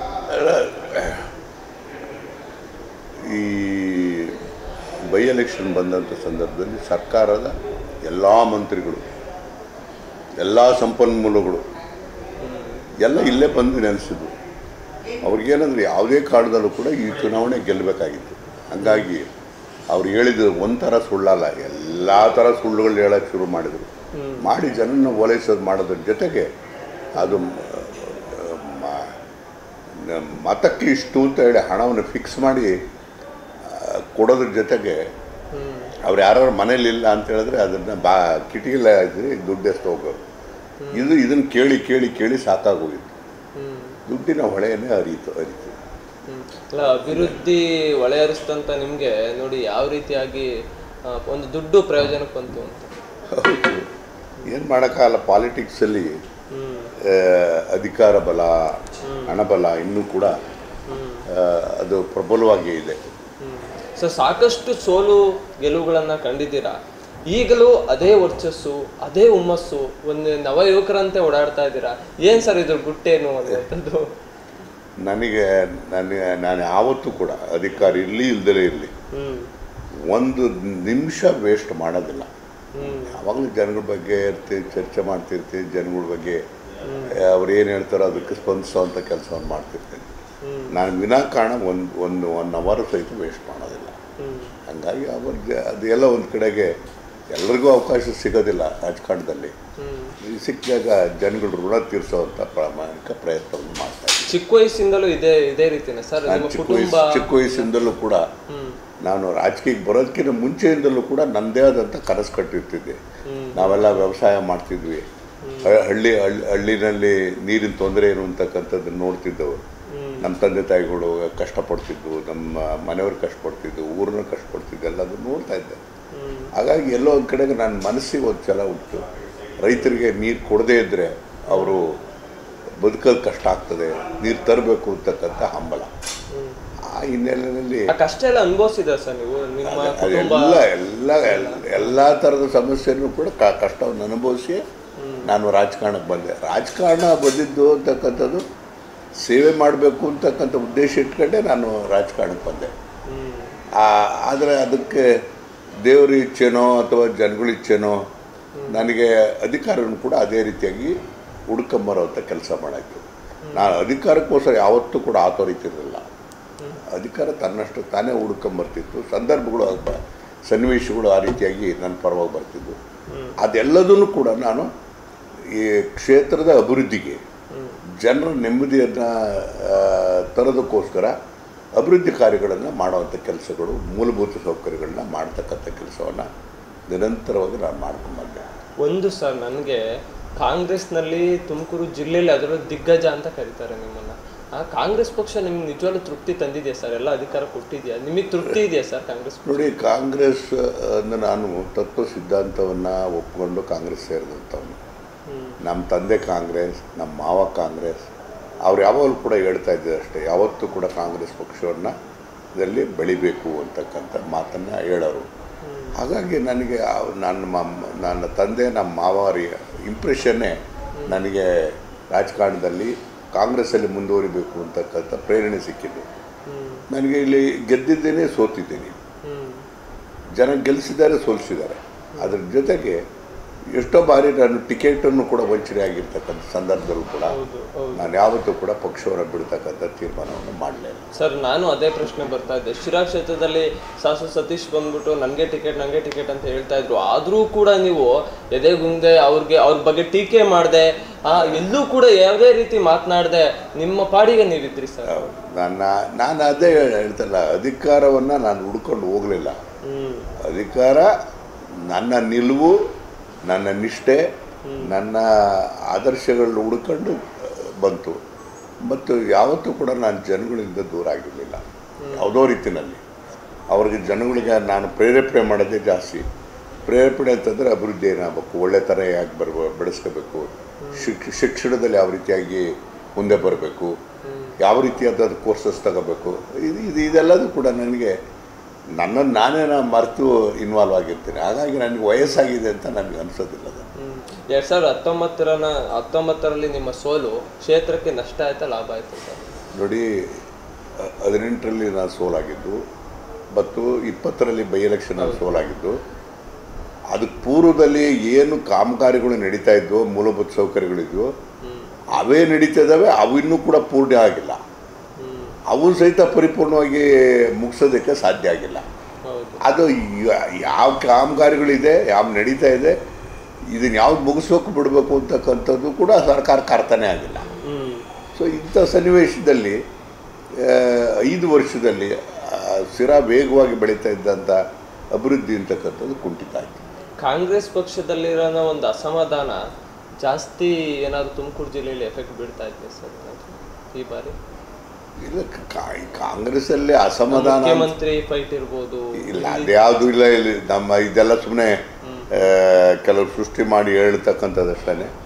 ಈ ಬೈ ಎಲೆಕ್ಷನ್ ಬಂದಂಥ ಸಂದರ್ಭದಲ್ಲಿ ಸರ್ಕಾರದ ಎಲ್ಲ ಮಂತ್ರಿಗಳು ಎಲ್ಲ ಸಂಪನ್ಮೂಲಗಳು ಎಲ್ಲ ಇಲ್ಲೇ ಬಂದು ನೆಲೆಸಿದ್ರು ಅವ್ರಿಗೇನಂದ್ರೆ ಯಾವುದೇ ಕಾರಣದಲ್ಲೂ ಕೂಡ ಈ ಚುನಾವಣೆ ಗೆಲ್ಲಬೇಕಾಗಿತ್ತು ಹಂಗಾಗಿ ಅವ್ರು ಹೇಳಿದ್ರು ಒಂಥರ ಸುಳ್ಳಲ್ಲ ಎಲ್ಲ ಥರ ಸುಳ್ಳುಗಳು ಹೇಳೋಕ್ಕೆ ಶುರು ಮಾಡಿದರು ಮಾಡಿ ಜನನ ಓಲೈಸೋದು ಮಾಡೋದ್ರ ಜೊತೆಗೆ ಅದು ಮ- ಮ- ಮತಕ್ಕೆ ಇಷ್ಟು ಅಂತ ಹೇಳಿ ಹಣವನ್ನು ಫಿಕ್ಸ್ ಮಾಡಿ ಆ, ಕೊಡೋದ್ರ ಜೊತೆಗೆ ಅವ್ರು ಯಾರು ಮನೇಲಿ ಇಲ್ಲ ಅಂತ ಹೇಳಿದ್ರೆ ಅದನ್ನು ಬಾ ಕಿಟಿಕಿಲ್ಲ ಇದ್ರೆ ದುಡ್ಡು ಎಷ್ಟು ಹೋಗೋದು ಇದು ಇದನ್ನು ಕೇಳಿ ಕೇಳಿ ಕೇಳಿ ಸಾಕಾಗೋಗಿತ್ತು ದುಡ್ಡಿನ ಹೊಳೆಯನ್ನೇ ಹರಿಯಿತು ಹರಿತು ಅಲ್ಲ ಅಭಿವೃದ್ಧಿ ಹೊಳೆ ಹರಿಸ್ತಂತ ನಿಮ್ಗೆ ನೋಡಿ ಯಾವ ರೀತಿಯಾಗಿ ಆ, ಒಂದು ದುಡ್ಡು ಪ್ರಯೋಜನಕ್ಕೆ ಬಂತು ಅಂತ ಹೌದು ಏನು ಮಾಡೋಕ್ಕಾಗಲ್ಲ ಪಾಲಿಟಿಕ್ಸಲ್ಲಿ ಆ, ಅಧಿಕಾರ ಬಲ ಹಣಬಲ ಇನ್ನೂ ಕೂಡ ಆ, ಅದು ಪ್ರಬಲವಾಗಿ ಇದೆ ಸೊ ಸಾಕಷ್ಟು ಸೋಲು ಗೆಲುವುಗಳನ್ನ ಕಂಡಿದ್ದೀರಾ ಈಗಲೂ ಅದೇ ವರ್ಚಸ್ಸು ಅದೇ ಹುಮ್ಮಸ್ಸು ಒಂದು ನವ ಯುವಕರಂತೆ ಓಡಾಡ್ತಾ ಇದ್ದೀರಾ ಏನ್ ಸರ್ ಇದ್ರ ಗುಟ್ಟೇನು ಅನ್ನುವಂಥದ್ದು ನನಗೆ ನನಗೆ ನಾನು ಯಾವತ್ತೂ ಕೂಡ ಅಧಿಕಾರ ಇರಲಿ ಇಲ್ದಲೇ ಇರಲಿ ಹ್ಮ್ ಒಂದು ನಿಮಿಷ ವೇಸ್ಟ್ ಮಾಡೋದಿಲ್ಲ ಹ್ಮ್ ಯಾವಾಗಲೂ ಜನಗಳ ಬಗ್ಗೆ ಇರ್ತೀವಿ ಚರ್ಚೆ ಮಾಡ್ತಿರ್ತೀವಿ ಜನಗಳ ಬಗ್ಗೆ ಅವ್ರು ಏನು ಹೇಳ್ತಾರೋ ಅದಕ್ಕೆ ಸ್ಪಂದಿಸೋವಂಥ ಕೆಲಸವನ್ನು ಮಾಡ್ತಿರ್ತೀನಿ ನಾನು ವಿನಾಕಾರಣ ಒಂದು ಒಂದು ಒನ್ ಅವರ್ ಸಹಿತ ವೇಸ್ಟ್ ಮಾಡೋದಿಲ್ಲ ಹ್ಮ್ ಹಂಗಾಗಿ ಅವ್ರ ಅದೆಲ್ಲ ಒಂದು ಕಡೆಗೆ ಎಲ್ರಿಗೂ ಅವಕಾಶ ಸಿಗೋದಿಲ್ಲ ರಾಜಕಾರಣದಲ್ಲಿ ಈ ಸಿಕ್ಕಿದಾಗ ಜನಗಳು ಋಣ ತೀರಿಸೋವಂಥ ಪ್ರಾಮಾಣಿಕ ಪ್ರಯತ್ನವನ್ನು ಮಾಡ್ತಾ ಇದ್ದೀನಿ ಚಿಕ್ಕ ವಯಸ್ಸಿಂದಲೂ ಇದೇ ಇದೇ ರೀತಿನ ಸರ್ ನಾನು ನಿಮ್ಮ ಚಿಕ್ಕ ಕುಟುಂಬ ವಯಸ್ಸು ಚಿಕ್ಕ ವಯಸ್ಸಿಂದಲೂ ಕೂಡ ನಾನು ರಾಜಕೀಯಕ್ಕೆ ಬರೋದಕ್ಕಿಂತ ಮುಂಚೆಯಿಂದಲೂ ಕೂಡ ನನ್ನದೇ ಆದಂಥ ಕನಸು ಕಟ್ಟಿರ್ತಿದ್ದೆ ನಾವೆಲ್ಲ ವ್ಯವಸಾಯ ಮಾಡ್ತಿದ್ವಿ ಹ- ಹಳ್ಳಿ ಹಳ್ಳಿ ಹಳ್ಳಿನಲ್ಲಿ ನೀರಿನ ತೊಂದರೆ ಏನು ಅಂತಕ್ಕಂಥದ್ದನ್ನು ನೋಡ್ತಿದ್ದವು ನಮ್ಮ ತಂದೆ ತಾಯಿಗಳು ಕಷ್ಟಪಡ್ತಿದ್ವು ನಮ್ಮ ಮನೆಯವ್ರು ಕಷ್ಟಪಡ್ತಿದ್ವು ಊರನ್ನ ಕಷ್ಟಪಡ್ತಿದ್ವು ಎಲ್ಲದೂ ನೋಡ್ತಾ ಇದ್ದೆ ಹಾಗಾಗಿ ಎಲ್ಲೋ ಒಂದು ಕಡೆಗೆ ನನ್ನ ಮನಸ್ಸಿಗೆ ಒಂದು ಛಲ ಉಂಟು ರೈತರಿಗೆ ನೀರು ಕೊಡದೇ ಇದ್ದರೆ ಅವರು ಬದುಕೋದು ಕಷ್ಟ ಆಗ್ತದೆ ನೀರು ತರಬೇಕು ಅಂತಕ್ಕಂಥ ಹಂಬಲ ಆ ಹಿನ್ನೆಲೆಯಲ್ಲಿ ಆ ಕಷ್ಟ ಎಲ್ಲ ಅನುಭವಿಸಿದ ಸರ್ ನೀವು ನಿಮ್ಮ ಕುಟುಂಬ ಅದೆಲ್ಲ ಎಲ್ಲ ಎಲ್ಲ- ಎಲ್ಲ ಥರದ ಸಮಸ್ಯೆನೂ ಕೂಡ ಕ- ಕಷ್ಟವನ್ನು ಅನುಭವಿಸಿ ನಾನು ರಾಜಕಾರಣಕ್ಕೆ ಬಂದೆ ರಾಜಕಾರಣ ಬಂದಿದ್ದು ಅಂತಕ್ಕಂಥದ್ದು ಸೇವೆ ಮಾಡಬೇಕು ಅಂತಕ್ಕಂಥ ಉದ್ದೇಶ ಇಟ್ಕೊಂಡೆ ನಾನು ರಾಜಕಾರಣಕ್ಕೆ ಬಂದೆ ಆ- ಆದರೆ ಅದಕ್ಕೆ ದೇವ್ರ ಇಚ್ಛೆನೋ ಅಥವಾ ಜನಗಳ ಇಚ್ಛೆನೋ ನನಗೆ ಅಧಿಕಾರವನ್ನು ಕೂಡ ಅದೇ ರೀತಿಯಾಗಿ ಹುಡ್ಕೊಂಬರೋಂಥ ಕೆಲಸ ಮಾಡಾಯ್ತು ನಾನು ಅಧಿಕಾರಕ್ಕೋಸ್ಕರ ಯಾವತ್ತೂ ಕೂಡ ಆತೋರಿತಿರಲಿಲ್ಲ ಅಧಿಕಾರ ತನ್ನಷ್ಟು ತಾನೇ ಹುಡ್ಕೊಂಬರ್ತಿತ್ತು ಸಂದರ್ಭಗಳು ಅಥವಾ ಸನ್ನಿವೇಶಗಳು ಆ ರೀತಿಯಾಗಿ ನನ್ನ ಪರವಾಗಿ ಬರ್ತಿದ್ವು ಅದೆಲ್ಲದನ್ನು ಕೂಡ ನಾನು ಈ ಕ್ಷೇತ್ರದ ಅಭಿವೃದ್ಧಿಗೆ ಜನರ ನೆಮ್ಮದಿಯನ್ನು ತರೋದಕ್ಕೋಸ್ಕರ ಅಭಿವೃದ್ಧಿ ಕಾರ್ಯಗಳನ್ನು ಮಾಡುವಂಥ ಕೆಲಸಗಳು ಮೂಲಭೂತ ಸೌಕರ್ಯಗಳನ್ನ ಮಾಡ್ತಕ್ಕಂಥ ಕೆಲಸವನ್ನು ನಿರಂತರವಾಗಿ ನಾನು ಮಾಡ್ಕೊಂಡ್ಬಂದೆ ಒಂದು ಸರ್ ನನಗೆ ಕಾಂಗ್ರೆಸ್ನಲ್ಲಿ ತುಮಕೂರು ಜಿಲ್ಲೆಯಲ್ಲಿ ಅದರಲ್ಲೂ ದಿಗ್ಗಜ ಅಂತ ಕರೀತಾರೆ ನಿಮ್ಮನ್ನ ಆ ಕಾಂಗ್ರೆಸ್ ಪಕ್ಷ ನಿಮ್ಗೆ ನಿಜವಾಗ್ಲೂ ತೃಪ್ತಿ ತಂದಿದೆಯಾ ಸರ್ ಎಲ್ಲ ಅಧಿಕಾರ ಕೊಟ್ಟಿದೆಯಾ ನಿಮಗೆ ತೃಪ್ತಿ ಇದೆಯಾ ಸರ್ ಕಾಂಗ್ರೆಸ್ ಪಕ್ಷ? ನೋಡಿ ಕಾಂಗ್ರೆಸ್ ಅನ್ನು ನಾನು ತತ್ವ ಸಿದ್ಧಾಂತವನ್ನು ಒಪ್ಕೊಂಡು ಕಾಂಗ್ರೆಸ್ ಸೇರಿದಂಥವನು ನಮ್ಮ ತಂದೆ ಕಾಂಗ್ರೆಸ್ ನಮ್ಮ ಮಾವ ಕಾಂಗ್ರೆಸ್ ಅವ್ರು ಯಾವಾಗಲೂ ಕೂಡ ಹೇಳ್ತಾ ಇದ್ದಾರೆ ಅಷ್ಟೇ ಯಾವತ್ತೂ ಕೂಡ ಕಾಂಗ್ರೆಸ್ ಪಕ್ಷವನ್ನು ಇದರಲ್ಲಿ ಬೆಳಿಬೇಕು ಅಂತಕ್ಕಂಥ ಮಾತನ್ನು ಹೇಳೋರು ಹಾಗಾಗಿ ನನಗೆ ಆ- ನನ್ನ ಮ- ನನ್ನ ತಂದೆ ನಮ್ಮ ಮಾವಾರಿ ಇಂಪ್ರೆಷನ್ನೇ ನನಗೆ ರಾಜಕಾರಣದಲ್ಲಿ ಕಾಂಗ್ರೆಸ್ಸಲ್ಲಿ ಮುಂದುವರಿಬೇಕು ಅಂತಕ್ಕಂಥ ಪ್ರೇರಣೆ ಸಿಕ್ಕಿದ್ದು ನನಗೆ ಇಲ್ಲಿ ಗೆದ್ದಿದ್ದೇನೆ ಸೋತಿದ್ದೀನಿ ಜನ ಗೆಲ್ಲಿಸಿದ್ದಾರೆ ಸೋಲಿಸಿದ್ದಾರೆ ಅದ್ರ ಜೊತೆಗೆ ಎಷ್ಟೋ ಬಾರಿ ನಾನು ಟಿಕೆಟನ್ನು ಕೂಡ ವಂಚನೆ ಆಗಿರ್ತಕ್ಕಂಥ ಸಂದರ್ಭದಲ್ಲೂ ಕೂಡ ನಾನು ಯಾವತ್ತೂ ಕೂಡ ಪಕ್ಷವನ್ನು ಬಿಡ್ತಕ್ಕಂಥ ತೀರ್ಮಾನವನ್ನು ಮಾಡಲಿಲ್ಲ ಸರ್ ನಾನು ಅದೇ ಪ್ರಶ್ನೆ ಬರ್ತಾ ಇದ್ದೆ ಶಿರಾ ಕ್ಷೇತ್ರದಲ್ಲಿ ಶಾಸಕ ಸತೀಶ್ ಬಂದ್ಬಿಟ್ಟು ನನಗೆ ಟಿಕೆಟ್ ನನಗೆ ಟಿಕೆಟ್ ಅಂತ ಹೇಳ್ತಾ ಇದ್ರು ಆದರೂ ಕೂಡ ನೀವು ಎದೆಗುಂದೆ ಅವ್ರಿಗೆ ಅವ್ರ ಬಗ್ಗೆ ಟೀಕೆ ಮಾಡದೆ ಎಲ್ಲೂ ಕೂಡ ಯಾವುದೇ ರೀತಿ ಮಾತನಾಡದೆ ನಿಮ್ಮ ಪಾಡಿಗೆ ನೀವಿದ್ರಿ ಸರ್ ನನ್ನ ನಾನು ಅದೇ ಹೇಳ್ತಲ್ಲ ಅಧಿಕಾರವನ್ನು ನಾನು ಹುಡ್ಕೊಂಡು ಹೋಗಲಿಲ್ಲ ಹ್ಮ್ ಅಧಿಕಾರ ನನ್ನ ನಿಲುವು ನನ್ನ ನಿಷ್ಠೆ ನನ್ನ ಆದರ್ಶಗಳನ್ನ ಹುಡ್ಕೊಂಡು ಆ, ಬಂತು ಮತ್ತು ಯಾವತ್ತೂ ಕೂಡ ನಾನು ಜನಗಳಿಂದ ದೂರ ಆಗಿರಲಿಲ್ಲ ಯಾವುದೋ ರೀತಿಯಲ್ಲಿ ಅವ್ರಿಗೆ ಜನಗಳಿಗೆ ನಾನು ಪ್ರೇರೇಪಣೆ ಮಾಡೋದೇ ಜಾಸ್ತಿ ಪ್ರೇರೇಪಣೆ ಅಂತಂದರೆ ಅಭಿವೃದ್ಧಿ ಏನಾಗಬೇಕು ಒಳ್ಳೆ ಥರ ಯಾಕೆ ಬರ್ಬೋ ಬೆಳೆಸ್ಕೋಬೇಕು ಶಿಕ್ ಶಿಕ್ಷಣದಲ್ಲಿ ಯಾವ ರೀತಿಯಾಗಿ ಮುಂದೆ ಬರಬೇಕು ಯಾವ ರೀತಿಯಾದ ಕೋರ್ಸಸ್ ತಗೋಬೇಕು ಇದು ಇದು ಇದೆಲ್ಲದೂ ಕೂಡ ನನಗೆ ನನ್ನನ್ನು ನಾನೇ ನಾನು ಮರೆತು ಇನ್ವಾಲ್ವ್ ಆಗಿರ್ತೀನಿ ಹಾಗಾಗಿ ನನಗೆ ವಯಸ್ಸಾಗಿದೆ ಅಂತ ನನಗೆ ಅನಿಸೋದಿಲ್ಲ ಅದು ಹ್ಮ್ ಎರಡ್ ಸಾವಿರದ ಹತ್ತೊಂಬತ್ತರನ ಹತ್ತೊಂಬತ್ತರಲ್ಲಿ ನಿಮ್ಮ ಸೋಲು ಕ್ಷೇತ್ರಕ್ಕೆ ನಷ್ಟ ಆಯ್ತಾ ಲಾಭ ಆಯ್ತಾ ಸರ್ ನೋಡಿ ಅ- ಹದಿನೆಂಟರಲ್ಲಿ ನಾನು ಸೋಲಾಗಿದ್ದು ಮತ್ತು ಇಪ್ಪತ್ತರಲ್ಲಿ ಬೈ ಎಲೆಕ್ಷನಲ್ಲಿ ಸೋಲಾಗಿದ್ದು ಅದಕ್ಕೆ ಪೂರ್ವದಲ್ಲಿ ಏನು ಕಾಮಗಾರಿಗಳು ನಡೀತಾ ಇದ್ವೋ ಮೂಲಭೂತ ಸೌಕರ್ಯಗಳಿದ್ವೋ ಅವೇ ನಡೀತಾ ಇದ್ದಾವೆ ಅವು ಇನ್ನೂ ಕೂಡ ಪೂರ್ಣ ಆಗಿಲ್ಲ ಅವು ಸಹಿತ ಪರಿಪೂರ್ಣವಾಗಿ ಮುಗಿಸೋದಕ್ಕೆ ಸಾಧ್ಯ ಆಗಿಲ್ಲ ಹೌದು ಅದು ಯ- ಯಾವ ಕಾಮಗಾರಿಗಳಿದೆ ಯಾವ ನಡೀತಾ ಇದೆ ಇದನ್ನು ಯಾವ್ದು ಮುಗಿಸ್ಬೇಕು ಬಿಡಬೇಕು ಅಂತಕ್ಕಂಥದ್ದು ಕೂಡ ಸರ್ಕಾರಕ್ಕೆ ಅರ್ಥನೇ ಆಗಿಲ್ಲ ಹ್ಮ್ ಸೊ ಇಂಥ ಸನ್ನಿವೇಶದಲ್ಲಿ ಆ, ಐದು ವರ್ಷದಲ್ಲಿ ಆ, ಸಿರಾ ವೇಗವಾಗಿ ಬೆಳೀತಾ ಇದ್ದಂಥ ಅಭಿವೃದ್ಧಿ ಅಂತಕ್ಕಂಥದ್ದು ಕುಂಠಿತ ಆಯಿತು ಕಾಂಗ್ರೆಸ್ ಪಕ್ಷದಲ್ಲಿರೋ ಒಂದು ಅಸಮಾಧಾನ ಜಾಸ್ತಿ ಏನಾದ್ರು ತುಮಕೂರು ಜಿಲ್ಲೆಯಲ್ಲಿ ಎಫೆಕ್ಟ್ ಬೀಳ್ತಾ ಇದೆ ಸರ್ ಈ ಬಾರಿ ಇಲ್ಲ ಕಾ- ಕಾಂಗ್ರೆಸ್ಸಲ್ಲಿ ಅಸಮಾಧಾನ ಅಂತ- ಮುಖ್ಯಮಂತ್ರಿ ಫೈಟ್ ಇರ್ಬೋದು ಇಲ್ಲ ಅದ್ಯಾವುದು ಇಲ್ಲ ಇಲ್ಲಿ ನಮ್ಮ ಇದೆಲ್ಲ ಸುಮ್ಮನೆ ಕೆಲವರು ಸೃಷ್ಟಿ ಮಾಡಿ ಹೇಳ್ತಕ್ಕಂಥದ್ದಷ್ಟೇ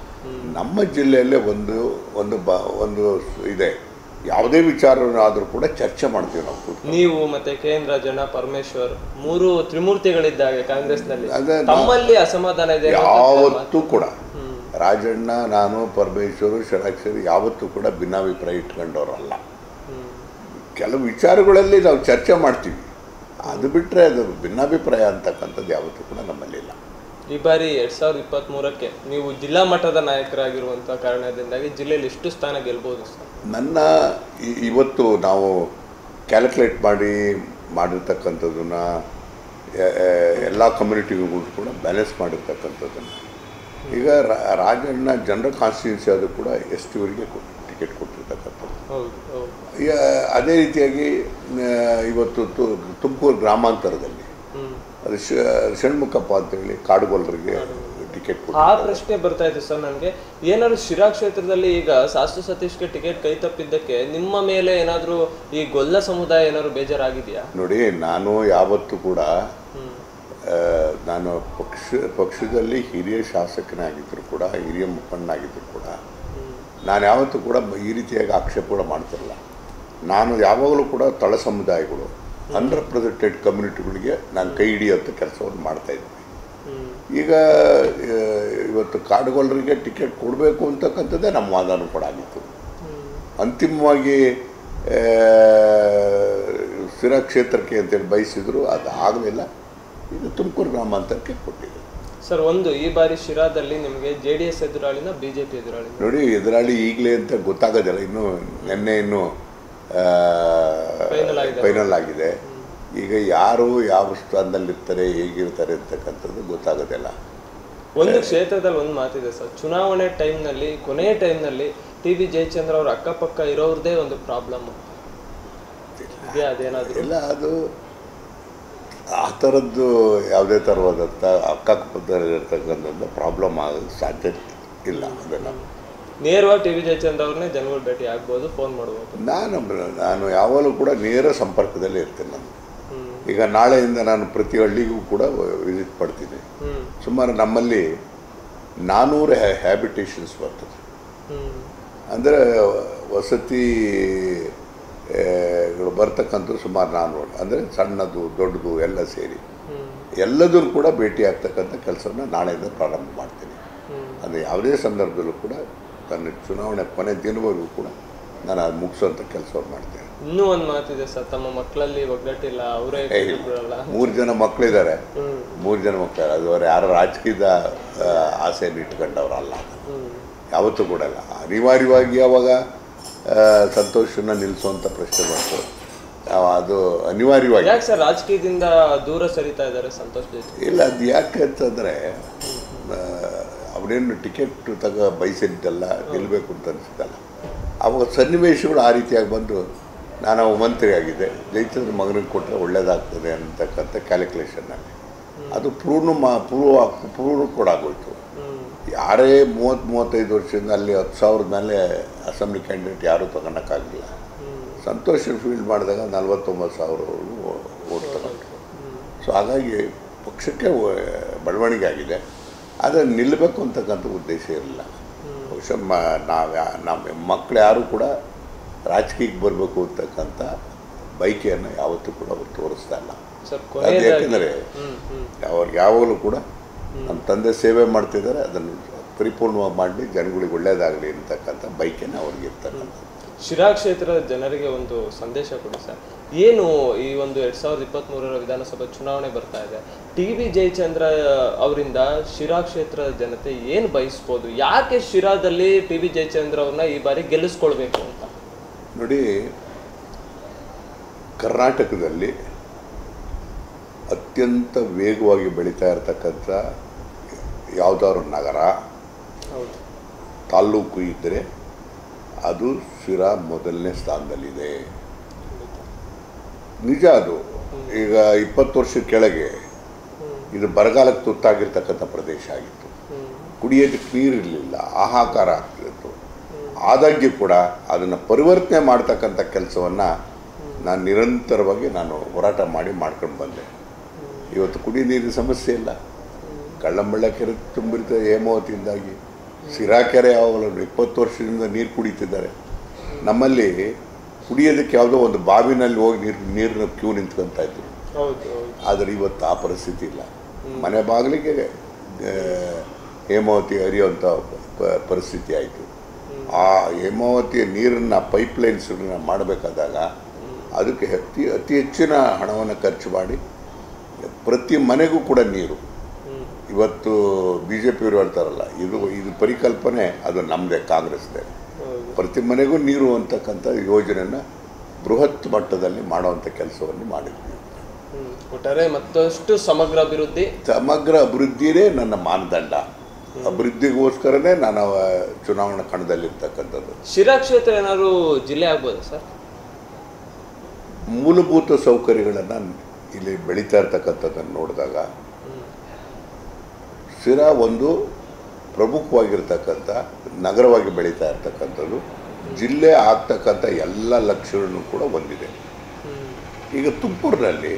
ನಮ್ಮ ಜಿಲ್ಲೆಯಲ್ಲೇ ಒಂದು ಒಂದು ಬ ಒಂದು ಇದೆ ಯಾವುದೇ ವಿಚಾರನಾದರೂ ಕೂಡ ಚರ್ಚೆ ಮಾಡ್ತೀವಿ ನಾವು ಕೂತ್ಕೊಂಡು. ನೀವು ಮತ್ತೆ ಕೆ ಎನ್ ರಾಜಣ್ಣ ಪರಮೇಶ್ವರ್ ಮೂರು ತ್ರಿಮೂರ್ತಿಗಳಿದ್ದಾಗೆ ಕಾಂಗ್ರೆಸ್ನಲ್ಲಿ ಅದೇ ನಾ- ತಮ್ಮಲ್ಲಿ ಅಸಮಾಧಾನ ಇದೆ ಯಾವತ್ತೂ ಕೂಡ ರಾಜಣ್ಣ ನಾನು ಪರಮೇಶ್ವರು ಷಡಾಕ್ಷರಿ ಯಾವತ್ತೂ ಕೂಡ ಭಿನ್ನಾಭಿಪ್ರಾಯ ಇಟ್ಕೊಂಡವ್ರಲ್ಲ ಕೆಲವು ವಿಚಾರಗಳಲ್ಲಿ ನಾವು ಚರ್ಚೆ ಮಾಡ್ತೀವಿ ಅದು ಬಿಟ್ಟರೆ ಅದು ಭಿನ್ನಾಭಿಪ್ರಾಯ ಅಂತಕ್ಕಂಥದ್ದು ಯಾವತ್ತೂ ಕೂಡ ನಮ್ಮಲ್ಲಿಲ್ಲ ಈ ಬಾರಿ ಎರಡ್ ಸಾವಿರದ ಇಪ್ಪತ್ತ್ ಮೂರಕ್ಕೆ ನೀವು ಜಿಲ್ಲಾ ಮಟ್ಟದ ನಾಯಕರಾಗಿರುವಂತಹ ಕಾರಣದಿಂದಾಗಿ ಜಿಲ್ಲೆಯಲ್ಲಿ ಎಷ್ಟು ಸ್ಥಾನ ಗೆಲ್ಬಹುದು ಸರ್ ನನ್ನ ಇ- ಇವತ್ತು ನಾವು ಕ್ಯಾಲ್ಕುಲೇಟ್ ಮಾಡಿ ಮಾಡಿರ್ತಕ್ಕಂಥದ್ದನ್ನು ಎಲ್ಲ ಕಮ್ಯುನಿಟಿಗೂ ಕೂಡ ಬ್ಯಾಲೆನ್ಸ್ ಮಾಡಿರ್ತಕ್ಕಂಥದ್ದನ್ನು ಈಗ ರಾ- ರಾಜಣ್ಣ ಜನರಲ್ ಕಾನ್ಸ್ಟಿಟ್ಯೂನ್ಸಿ ಅದು ಕೂಡ ಎಸ್ ಟಿ ಅವರಿಗೆ ಟಿಕೆಟ್ ಕೊಟ್ಟಿರ್ತಕ್ಕಂಥದ್ದು ಹೌದು ಹೌದು ಈಗ ಅದೇ ರೀತಿಯಾಗಿ ಆ, ಇವತ್ತು ತು- ತುಮಕೂರು ಗ್ರಾಮಾಂತರದಲ್ಲಿ ಹ್ಮ್. ಅದು ಶ ಷಣ್ಮುಖಪ್ಪ ಅಂತೇಳಿ ಕಾಡುಗೊಲ್ಲರಿಗೆ ಟಿಕೆಟ್ ಕೊಟ್ಟು ಆ ಪ್ರಶ್ನೆ ಬರ್ತಾ ಇತ್ತು ಸರ್ ನನಗೆ ಏನಾದ್ರು ಶಿರಾ ಕ್ಷೇತ್ರದಲ್ಲಿ ಈಗ ಶಾಸ್ತ್ರ ಸತೀಶ್ಗೆ ಟಿಕೆಟ್ ಕೈ ತಪ್ಪಿದ್ದಕ್ಕೆ ನಿಮ್ಮ ಮೇಲೆ ಏನಾದ್ರು ಈ ಗೊಲ್ಲ ಸಮುದಾಯ ಏನಾದ್ರು ಬೇಜಾರಾಗಿದೆಯಾ ನೋಡಿ ನಾನು ಯಾವತ್ತೂ ಕೂಡ ಆ, ನಾನು ಪಕ್ಷ ಪಕ್ಷದಲ್ಲಿ ಹಿರಿಯ ಶಾಸಕನಾಗಿದ್ದರೂ ಕೂಡ ಹಿರಿಯ ಮುಖಂಡನಾಗಿದ್ದರೂ ಕೂಡ ನಾನು ಯಾವತ್ತೂ ಕೂಡ ಈ ರೀತಿಯಾಗಿ ಆಕ್ಷೇಪ ಕೂಡ ಮಾಡ್ತಿರಲ್ಲ ನಾನು ಯಾವಾಗಲೂ ಕೂಡ ತಳ ಸಮುದಾಯಗಳು ಅನ್ರೆಪ್ರೆಸೆಂಟೆಡ್ ಕಮ್ಯುನಿಟಿಗಳಿಗೆ ನಾನು ಕೈ ಹಿಡಿಯುವಂಥ ಕೆಲಸವನ್ನು ಮಾಡ್ತಾ ಇದ್ದೀನಿ ಈಗ ಆ, ಇವತ್ತು ಕಾಡುಗೊಲ್ಲರಿಗೆ ಟಿಕೆಟ್ ಕೊಡಬೇಕು ಅಂತಕ್ಕಂಥದ್ದೇ ನಮ್ಮ ವಾದನೂ ಕೂಡ ಆಗಿತ್ತು ಅಂತಿಮವಾಗಿ ಆ, ಸ್ಥಿರ ಕ್ಷೇತ್ರಕ್ಕೆ ಅಂತೇಳಿ ಬಯಸಿದ್ರು ಅದು ಆಗಲಿಲ್ಲ ಇದು ತುಮಕೂರು ಗ್ರಾಮಾಂತರಕ್ಕೆ ಕೊಟ್ಟಿದೆ ಸರ್ ಒಂದು ಈ ಬಾರಿ ಶಿರಾದಲ್ಲಿ ನಿಮಗೆ ಜೆ ಡಿ ಎಸ್ ಎದುರಾಳಿನ ಬಿಜೆಪಿ ಎದುರಾಳಿನ ನೋಡಿ ಎದುರಾಳಿ ಈಗಲೇ ಅಂತ ಗೊತ್ತಾಗೋದಿಲ್ಲ ಇನ್ನು ನಿನ್ನೆ ಇನ್ನು Final ಆಗಿದೆ. ಫೈನಲ್ ಆಗಿದೆ ಈಗ ಯಾರು ಯಾವ ಸ್ಥಾನದಲ್ಲಿರ್ತಾರೆ ಹೇಗಿರ್ತಾರೆ ಅಂತಕ್ಕಂಥದ್ದು ಗೊತ್ತಾಗೋದಿಲ್ಲ ಒಂದು ಕ್ಷೇತ್ರದಲ್ಲಿ ಒಂದು ಮಾತಿದೆ ಸರ್ ಚುನಾವಣೆ ಟೈಮ್ನಲ್ಲಿ ಕೊನೆಯ ಟೈಮ್ನಲ್ಲಿ ಟಿ ಬಿ ಜಯಚಂದ್ರ ಅವ್ರ ಅಕ್ಕಪಕ್ಕ ಇರೋರ್ದೇ ಒಂದು ಪ್ರಾಬ್ಲಮ್ ಇದೆಯಾ ಅದೇನಾದ್ರು ಎಲ್ಲ ಅದು ಆ ಥರದ್ದು ಯಾವುದೇ ಥರವಾದಂಥ ಅಕ್ಕಪಕ್ಕದಲ್ಲಿರ್ತಕ್ಕಂಥ ಪ್ರಾಬ್ಲಮ್ ಆಗೋದು ಸಾಧ್ಯತೆ ಇಲ್ಲ ಅದನ್ನು ನೇರವಾಗಿ ಟಿ ವಿ ಜಯಚಂದ್ರ ಅವ್ರನ್ನೇ ಜನಗಳು ಭೇಟಿ ಆಗ್ಬೋದು ಫೋನ್ ಮಾಡ್ಬೋದು ನಾನು ನಾನು ಯಾವಾಗಲೂ ಕೂಡ ನೇರ ಸಂಪರ್ಕದಲ್ಲಿ ಇರ್ತೇನೆ ನಾನು ಈಗ ನಾಳೆಯಿಂದ ನಾನು ಪ್ರತಿ ಹಳ್ಳಿಗೂ ಕೂಡ ವಿಸಿಟ್ ಮಾಡ್ತೀನಿ ಹ್ಮ್ ಸುಮಾರು ನಮ್ಮಲ್ಲಿ ನಾನ್ನೂರು ಹ್ಯಾಬಿಟೇಷನ್ಸ್ ಬರ್ತದೆ ಹ್ಮ್ ಅಂದರೆ ವಸತಿ ಆ, ಗಳು ಬರ್ತಕ್ಕಂಥದ್ದು ಸುಮಾರು ನಾನ್ನೂರು ಅಂದರೆ ಸಣ್ಣದು ದೊಡ್ಡದು ಎಲ್ಲ ಸೇರಿ ಎಲ್ಲದೂ ಕೂಡ ಭೇಟಿ ಆಗ್ತಕ್ಕಂಥ ಕೆಲಸವನ್ನು ನಾಳೆಯಿಂದ ಪ್ರಾರಂಭ ಮಾಡ್ತೀನಿ ಅದು ಯಾವುದೇ ಸಂದರ್ಭದಲ್ಲೂ ಕೂಡ ನನ್ನ ಚುನಾವಣೆ ಕೊನೆ ದಿನವರೆಗೂ ಕೂಡ ನಾನು ಅದು ಮುಗಿಸೋಂಥ ಕೆಲಸವನ್ನು ಮಾಡ್ತೇನೆ ಇನ್ನೂ ಒಂದು ಮಾತಿದೆ ಸರ್ ತಮ್ಮ ಮಕ್ಕಳಲ್ಲಿ ಒಗ್ಗಟ್ಟಿಲ್ಲ ಅವರೇ ಏ, ಇಲ್ಲ. ಬಿಡಲ್ಲ ಮೂರು ಜನ ಮಕ್ಕಳಿದ್ದಾರೆ ಹ್ಮ್. ಮೂರು ಜನ ಮಕ್ಕಳು ಅದು ಅವ್ರು ಯಾರು ರಾಜಕೀಯದ ಆ, ಆಸೆಯನ್ನು ಇಟ್ಕೊಂಡವ್ರಲ್ಲ ಯಾವತ್ತೂ ಕೂಡ ಇಲ್ಲ ಅನಿವಾರ್ಯವಾಗಿ ಅವಾಗ ಆ, ಸಂತೋಷನ ನಿಲ್ಲಿಸುವಂಥ ಪ್ರಶ್ನೆ ಬಂತು ಆ, ಅದು ಅನಿವಾರ್ಯವಾಗಿ ಯಾಕೆ ಸರ್ ರಾಜಕೀಯದಿಂದ ದೂರ ಸರಿತಾ ಇದ್ದಾರೆ ಸಂತೋಷ್ ಜೊತೆ ಇಲ್ಲ ಅದು ಯಾಕೆ ಅಂತಂದರೆ ಅವನೇನು ಟಿಕೆಟ್ ತಗ ಬಯಸಿದ್ದಲ್ಲ ಗೆಲ್ಲಬೇಕು ಅಂತ ಅನಿಸಿದ್ದಲ್ಲ ಅವಾಗ ಸನ್ನಿವೇಶಗಳು ಆ ರೀತಿಯಾಗಿ ಬಂದು ನಾನು ಅವ ಮಂತ್ರಿ ಆಗಿದ್ದೆ ಜಯಚಂದ್ರ ಮಗನಿಗೆ ಕೊಟ್ಟರೆ ಒಳ್ಳೇದಾಗ್ತದೆ ಅಂತಕ್ಕಂಥ ಕ್ಯಾಲ್ಕುಲೇಷನ್ನಲ್ಲಿ ಅದು ಪೂರ್ಣ ಮಾ ಪೂರ್ವ ಪೂರ್ಣ ಕೂಡ ಆಗೋಯ್ತು ಯಾರೇ ಮೂವತ್ತು ಮೂವತ್ತೈದು ವರ್ಷದಿಂದ ಅಲ್ಲಿ ಹತ್ತು ಸಾವಿರದ ಮೇಲೆ ಅಸೆಂಬ್ಲಿ ಕ್ಯಾಂಡಿಡೇಟ್ ಯಾರೂ ತಗೊಳಕ್ಕಾಗಲಿಲ್ಲ ಸಂತೋಷ್ ಫೀಲ್ಡ್ ಮಾಡಿದಾಗ ನಲ್ವತ್ತೊಂಬತ್ತು ಸಾವಿರ ಓಟ್ ತಗೊಂಡ್ರು ಸೊ ಹಾಗಾಗಿ ಪಕ್ಷಕ್ಕೆ ವ- ಬೆಳವಣಿಗೆ ಆಗಿದೆ ಆದರೆ ನಿಲ್ಲಬೇಕು ಅಂತಕ್ಕಂಥ ಉದ್ದೇಶ ಇರಲಿಲ್ಲ ಬಹುಶಃ ಮ ನಾವು ಯಾ ನಮ್ಮ ಮಕ್ಕಳು ಯಾರೂ ಕೂಡ ರಾಜಕೀಯಕ್ಕೆ ಬರಬೇಕು ಅಂತಕ್ಕಂಥ ಬೈಕೆಯನ್ನು ಯಾವತ್ತೂ ಕೂಡ ಅವ್ರು ತೋರಿಸ್ತಾ ಇಲ್ಲ ಸರ್ ಅದು ಕೊನೆಯದಾಗಿ ಯಾಕೆಂದರೆ ಹ್ಮ್ ಹ್ಮ್ ಅವ್ರಿಗೆ ಯಾವಾಗಲೂ ಕೂಡ ನಮ್ಮ ತಂದೆ ಸೇವೆ ಮಾಡ್ತಿದ್ದಾರೆ ಅದನ್ನು ಪರಿಪೂರ್ಣವಾಗಿ ಮಾಡಿ ಜನಗಳಿಗೆ ಒಳ್ಳೆಯದಾಗಲಿ ಅಂತಕ್ಕಂಥ ಬೈಕೇನೆ ಅವ್ರಿಗೆ ಇರ್ತಕ್ಕಂಥ ಶಿರಾ ಕ್ಷೇತ್ರದ ಜನರಿಗೆ ಒಂದು ಸಂದೇಶ ಕೊಡಿ ಸರ್ ಏನು ಈ ಒಂದು ಎರಡ್ ಸಾವಿರದ ಇಪ್ಪತ್ತ್ ಮೂರರ ವಿಧಾನಸಭಾ ಚುನಾವಣೆ ಬರ್ತಾ ಇದೆ ಟಿ ಬಿ ಜಯಚಂದ್ರ ಅವರಿಂದ ಶಿರಾ ಕ್ಷೇತ್ರದ ಜನತೆ ಏನು ಬಯಸ್ಬೋದು ಯಾಕೆ ಶಿರಾದಲ್ಲಿ ಟಿ ಬಿ ಜಯಚಂದ್ರ ಅವ್ರನ್ನ ಈ ಬಾರಿ ಗೆಲ್ಲಿಸ್ಕೊಳ್ಬೇಕು ಅಂತ ನೋಡಿ ಕರ್ನಾಟಕದಲ್ಲಿ ಅತ್ಯಂತ ವೇಗವಾಗಿ ಬೆಳೀತಾ ಇರತಕ್ಕಂಥ ಯಾವುದಾದ್ರು ನಗರ ಹೌದು ತಾಲ್ಲೂಕು ಇದ್ದರೆ ಅದು ಶಿರಾ ಮೊದಲನೇ ಸ್ಥಾನದಲ್ಲಿದೆ ನಿಜ ಅದು ಈಗ ಇಪ್ಪತ್ತು ವರ್ಷದ ಕೆಳಗೆ ಇದು ಬರಗಾಲಕ್ಕೆ ತುತ್ತಾಗಿರ್ತಕ್ಕಂಥ ಪ್ರದೇಶ ಆಗಿತ್ತು ಕುಡಿಯೋದಕ್ಕೆ ನೀರಿರಲಿಲ್ಲ ಹಾಹಾಕಾರ ಆಗ್ತಿತ್ತು ಆದಾಗ್ಯೂ ಕೂಡ ಅದನ್ನು ಪರಿವರ್ತನೆ ಮಾಡ್ತಕ್ಕಂಥ ಕೆಲಸವನ್ನು ನಾನು ನಿರಂತರವಾಗಿ ನಾನು ಹೋರಾಟ ಮಾಡಿ ಮಾಡ್ಕೊಂಡು ಬಂದೆ ಇವತ್ತು ಕುಡಿಯ ನೀರಿನ ಸಮಸ್ಯೆ ಇಲ್ಲ ಕಳ್ಳಂಬಳ್ಳ ಕೆರೆ ತುಂಬಿರ್ತದೆ ಹೇಮಾವತಿಯಿಂದಾಗಿ ಸಿರಾ ಕೆರೆ ಯಾವಾಗಲೂ ಇಪ್ಪತ್ತು ವರ್ಷದಿಂದ ನೀರು ಕುಡಿತಿದ್ದಾರೆ ನಮ್ಮಲ್ಲಿ ಕುಡಿಯೋದಕ್ಕೆ ಯಾವುದೋ ಒಂದು ಬಾವಿನಲ್ಲಿ ಹೋಗಿ ನೀರು ನೀರಿನ ಕ್ಯೂ ನಿಂತ್ಕೊಂತ ಇದ್ರು ಹೌದು ಹೌದು ಆದರೆ ಇವತ್ತು ಆ ಪರಿಸ್ಥಿತಿ ಇಲ್ಲ ಮನೆ ಬಾಗಿಲಿಗೆ ಆ, ಹೇಮಾವತಿ ಹರಿಯುವಂಥ ಪ- ಪರಿಸ್ಥಿತಿ ಆಯಿತು ಆ ಹೇಮಾವತಿಯ ನೀರನ್ನು ಪೈಪ್ಲೈನ್ಸನ್ನ ಮಾಡಬೇಕಾದಾಗ ಅದಕ್ಕೆ ಅತಿ ಅತಿ ಹೆಚ್ಚಿನ ಹಣವನ್ನು ಖರ್ಚು ಮಾಡಿ ಪ್ರತಿ ಮನೆಗೂ ಕೂಡ ನೀರು ಇವತ್ತು ಬಿ ಜೆ ಪಿಯವರು ಹೇಳ್ತಾರಲ್ಲ ಇದು ಇದು ಪರಿಕಲ್ಪನೆ ಅದು ನಮ್ಮದೇ ಕಾಂಗ್ರೆಸ್ದೇ ಪ್ರತಿ ಮನೆಗೂ ನೀರು ಅಂತಕ್ಕಂಥ ಯೋಜನೆಯನ್ನು ಬೃಹತ್ ಮಟ್ಟದಲ್ಲಿ ಮಾಡುವಂಥ ಕೆಲಸವನ್ನು ಮಾಡಿದ್ವಿ ಹ್ಮ್. ಒಟ್ಟಾರೆ ಮತ್ತಷ್ಟು ಸಮಗ್ರ ಅಭಿವೃದ್ಧಿ ಸಮಗ್ರ ಅಭಿವೃದ್ಧಿಯೇ ನನ್ನ ಮಾನದಂಡ ಅಭಿವೃದ್ಧಿಗೋಸ್ಕರನೇ ನಾನು ಆ, ಚುನಾವಣಾ ಕಣದಲ್ಲಿರ್ತಕ್ಕಂಥದ್ದು ಶಿರಾ ಕ್ಷೇತ್ರ ಏನಾದ್ರು ಜಿಲ್ಲೆ ಆಗ್ಬೋದಾ ಸರ್ ಮೂಲಭೂತ ಸೌಕರ್ಯಗಳನ್ನು ಇಲ್ಲಿ ಬೆಳೀತಾ ಇರ್ತಕ್ಕಂಥದ್ದನ್ನು ನೋಡಿದಾಗ ಸಿರಾ ಒಂದು ಪ್ರಮುಖವಾಗಿರ್ತಕ್ಕಂಥ ನಗರವಾಗಿ ಬೆಳೀತಾ ಇರ್ತಕ್ಕಂಥದ್ದು ಜಿಲ್ಲೆ ಆಗ್ತಕ್ಕಂಥ ಎಲ್ಲ ಲಕ್ಷಣವೂ ಕೂಡ ಹೊಂದಿದೆ ಈಗ ತುಮಕೂರಿನಲ್ಲಿ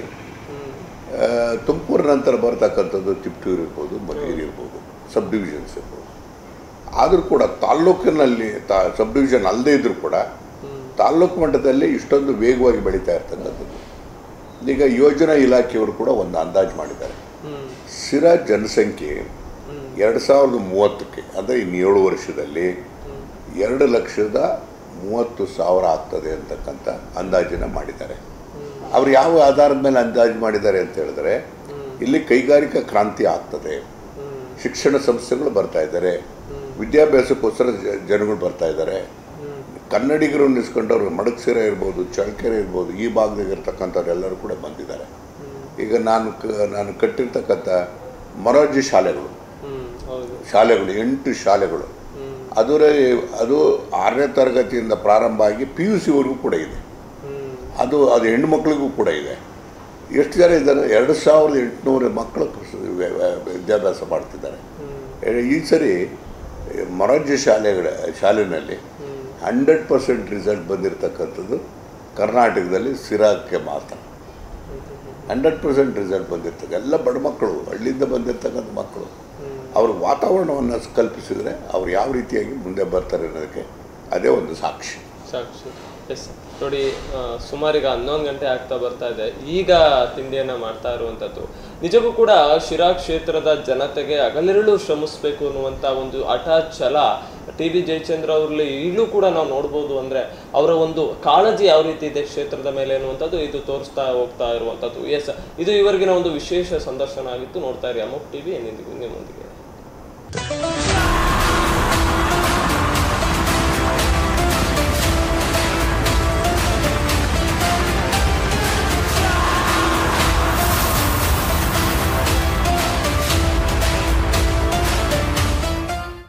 ತುಮಕೂರು ನಂತರ ಬರ್ತಕ್ಕಂಥದ್ದು ತಿಪ್ಟೂರು ಇರ್ಬೋದು ಮಧುಗಿರಿ ಇರ್ಬೋದು ಸಬ್ ಡಿವಿಷನ್ಸ್ ಇರ್ಬೋದು ಆದರೂ ಕೂಡ ತಾಲ್ಲೂಕಿನಲ್ಲಿ ತಾ ಸಬ್ ಡಿವಿಷನ್ ಅಲ್ಲದೇ ಇದ್ದರೂ ಕೂಡ ತಾಲ್ಲೂಕು ಮಟ್ಟದಲ್ಲಿ ಇಷ್ಟೊಂದು ವೇಗವಾಗಿ ಬೆಳೀತಾ ಇರ್ತಕ್ಕಂಥದ್ದು ಈಗ ಯೋಜನಾ ಇಲಾಖೆಯವರು ಕೂಡ ಒಂದು ಅಂದಾಜು ಮಾಡಿದ್ದಾರೆ ಸಿರಾ ಜನಸಂಖ್ಯೆ ಎರಡು ಸಾವಿರದ ಮೂವತ್ತಕ್ಕೆ ಅಂದರೆ ಇನ್ನು ಏಳು ವರ್ಷದಲ್ಲಿ ಎರಡು ಲಕ್ಷದ ಮೂವತ್ತು ಸಾವಿರ ಆಗ್ತದೆ ಅಂತಕ್ಕಂಥ ಅಂದಾಜನ್ನು ಮಾಡಿದ್ದಾರೆ ಅವ್ರು ಯಾವ ಆಧಾರದ ಮೇಲೆ ಅಂದಾಜು ಮಾಡಿದ್ದಾರೆ ಅಂತ ಹೇಳಿದ್ರೆ ಇಲ್ಲಿ ಕೈಗಾರಿಕಾ ಕ್ರಾಂತಿ ಆಗ್ತದೆ ಶಿಕ್ಷಣ ಸಂಸ್ಥೆಗಳು ಬರ್ತಾ ಇದ್ದಾರೆ ವಿದ್ಯಾಭ್ಯಾಸಕ್ಕೋಸ್ಕರ ಜ- ಜನಗಳು ಬರ್ತಾ ಇದ್ದಾರೆ ಕನ್ನಡಿಗರು ನಿಸ್ಕೊಂಡವ್ರು ಮಡಕ್ಸಿರ ಇರ್ಬೋದು ಚಳ್ಳಕೆರೆ ಇರ್ಬೋದು ಈ ಭಾಗದಾಗ ಇರ್ತಕ್ಕಂಥವ್ರು ಎಲ್ಲರೂ ಕೂಡ ಬಂದಿದ್ದಾರೆ ಈಗ ನಾನು ಕ ನಾನು ಕಟ್ಟಿರ್ತಕ್ಕಂಥ ಮೊರಾರ್ಜಿ ಶಾಲೆಗಳು ಹೌದು ಶಾಲೆಗಳು ಎಂಟು ಶಾಲೆಗಳು ಅದರ ಅದು ಆರನೇ ತರಗತಿಯಿಂದ ಪ್ರಾರಂಭ ಆಗಿ ಪಿ ಯು ಸಿವರೆಗೂ ಕೂಡ ಇದೆ ಅದು ಅದು ಹೆಣ್ಣು ಮಕ್ಕಳಿಗೂ ಕೂಡ ಇದೆ ಎಷ್ಟು ಜನ ಇದ್ದಾರೆ ಎರಡು ಸಾವಿರದ ಎಂಟುನೂರು ಮಕ್ಕಳು ವ್ಯ- ವ್ಯ- ವಿದ್ಯಾಭ್ಯಾಸ ಮಾಡ್ತಿದ್ದಾರೆ ಏ- ಈ ಸರಿ ಮೊರಾರ್ಜಿ ಶಾಲೆಗಳ ಶಾಲೆಯಲ್ಲಿ ಹಂಡ್ರೆಡ್ ಪರ್ಸೆಂಟ್ ರಿಸಲ್ಟ್ ಬಂದಿರತಕ್ಕಂಥದ್ದು ಕರ್ನಾಟಕದಲ್ಲಿ ಸಿರಾಕ್ಕೆ ಮಾತ್ರ ಹಂಡ್ರೆಡ್ ಪರ್ಸೆಂಟ್ ರಿಸಲ್ಟ್ ಬಂದಿರ್ತಕ್ಕ ಎಲ್ಲ ಬಡ ಮಕ್ಕಳು ಹಳ್ಳಿಯಿಂದ ಬಂದಿರತಕ್ಕಂಥ ಮಕ್ಕಳು ಅವ್ರ ವಾತಾವರಣವನ್ನು ಕಲ್ಪಿಸಿದರೆ ಅವ್ರು ಯಾವ ರೀತಿಯಾಗಿ ಮುಂದೆ ಬರ್ತಾರೆ ಅನ್ನೋದಕ್ಕೆ ಅದೇ ಒಂದು ಸಾಕ್ಷಿ ಸಾಕ್ಷಿ ಎಸ್ ನೋಡಿ ಆ, ಸುಮಾರು ಈಗ ಹನ್ನೊಂದು ಗಂಟೆ ಆಗ್ತಾ ಬರ್ತಾ ಇದೆ ಈಗ ತಿಂಡಿಯನ್ನ ಮಾಡ್ತಾ ಇರುವಂಥದ್ದು ನಿಜಕ್ಕೂ ಕೂಡ ಶಿರಾ ಕ್ಷೇತ್ರದ ಜನತೆಗೆ ಹಗಲಿರುಳು ಶ್ರಮಿಸ್ಬೇಕು ಅನ್ನುವಂಥ ಒಂದು ಹಠ ಛಲ ಟಿ ಬಿ ಜಯಚಂದ್ರ ಅವ್ರಲ್ಲಿ ಈಗಲೂ ಕೂಡ ನಾವು ನೋಡ್ಬೋದು ಅಂದ್ರೆ ಅವರ ಒಂದು ಕಾಳಜಿ ಯಾವ ರೀತಿ ಇದೆ ಕ್ಷೇತ್ರದ ಮೇಲೆ ಅನ್ನುವಂಥದ್ದು ಇದು ತೋರಿಸ್ತಾ ಹೋಗ್ತಾ ಇರುವಂಥದ್ದು ಎಸ್ ಇದು ಇವರಿಗಿನ ಒಂದು ವಿಶೇಷ ಸಂದರ್ಶನ ಆಗಿತ್ತು ನೋಡ್ತಾ ಇರಿ ಅಮೋಕ್ ಟಿ ವಿ ನಿಮ್ಮೊಂದಿಗೆ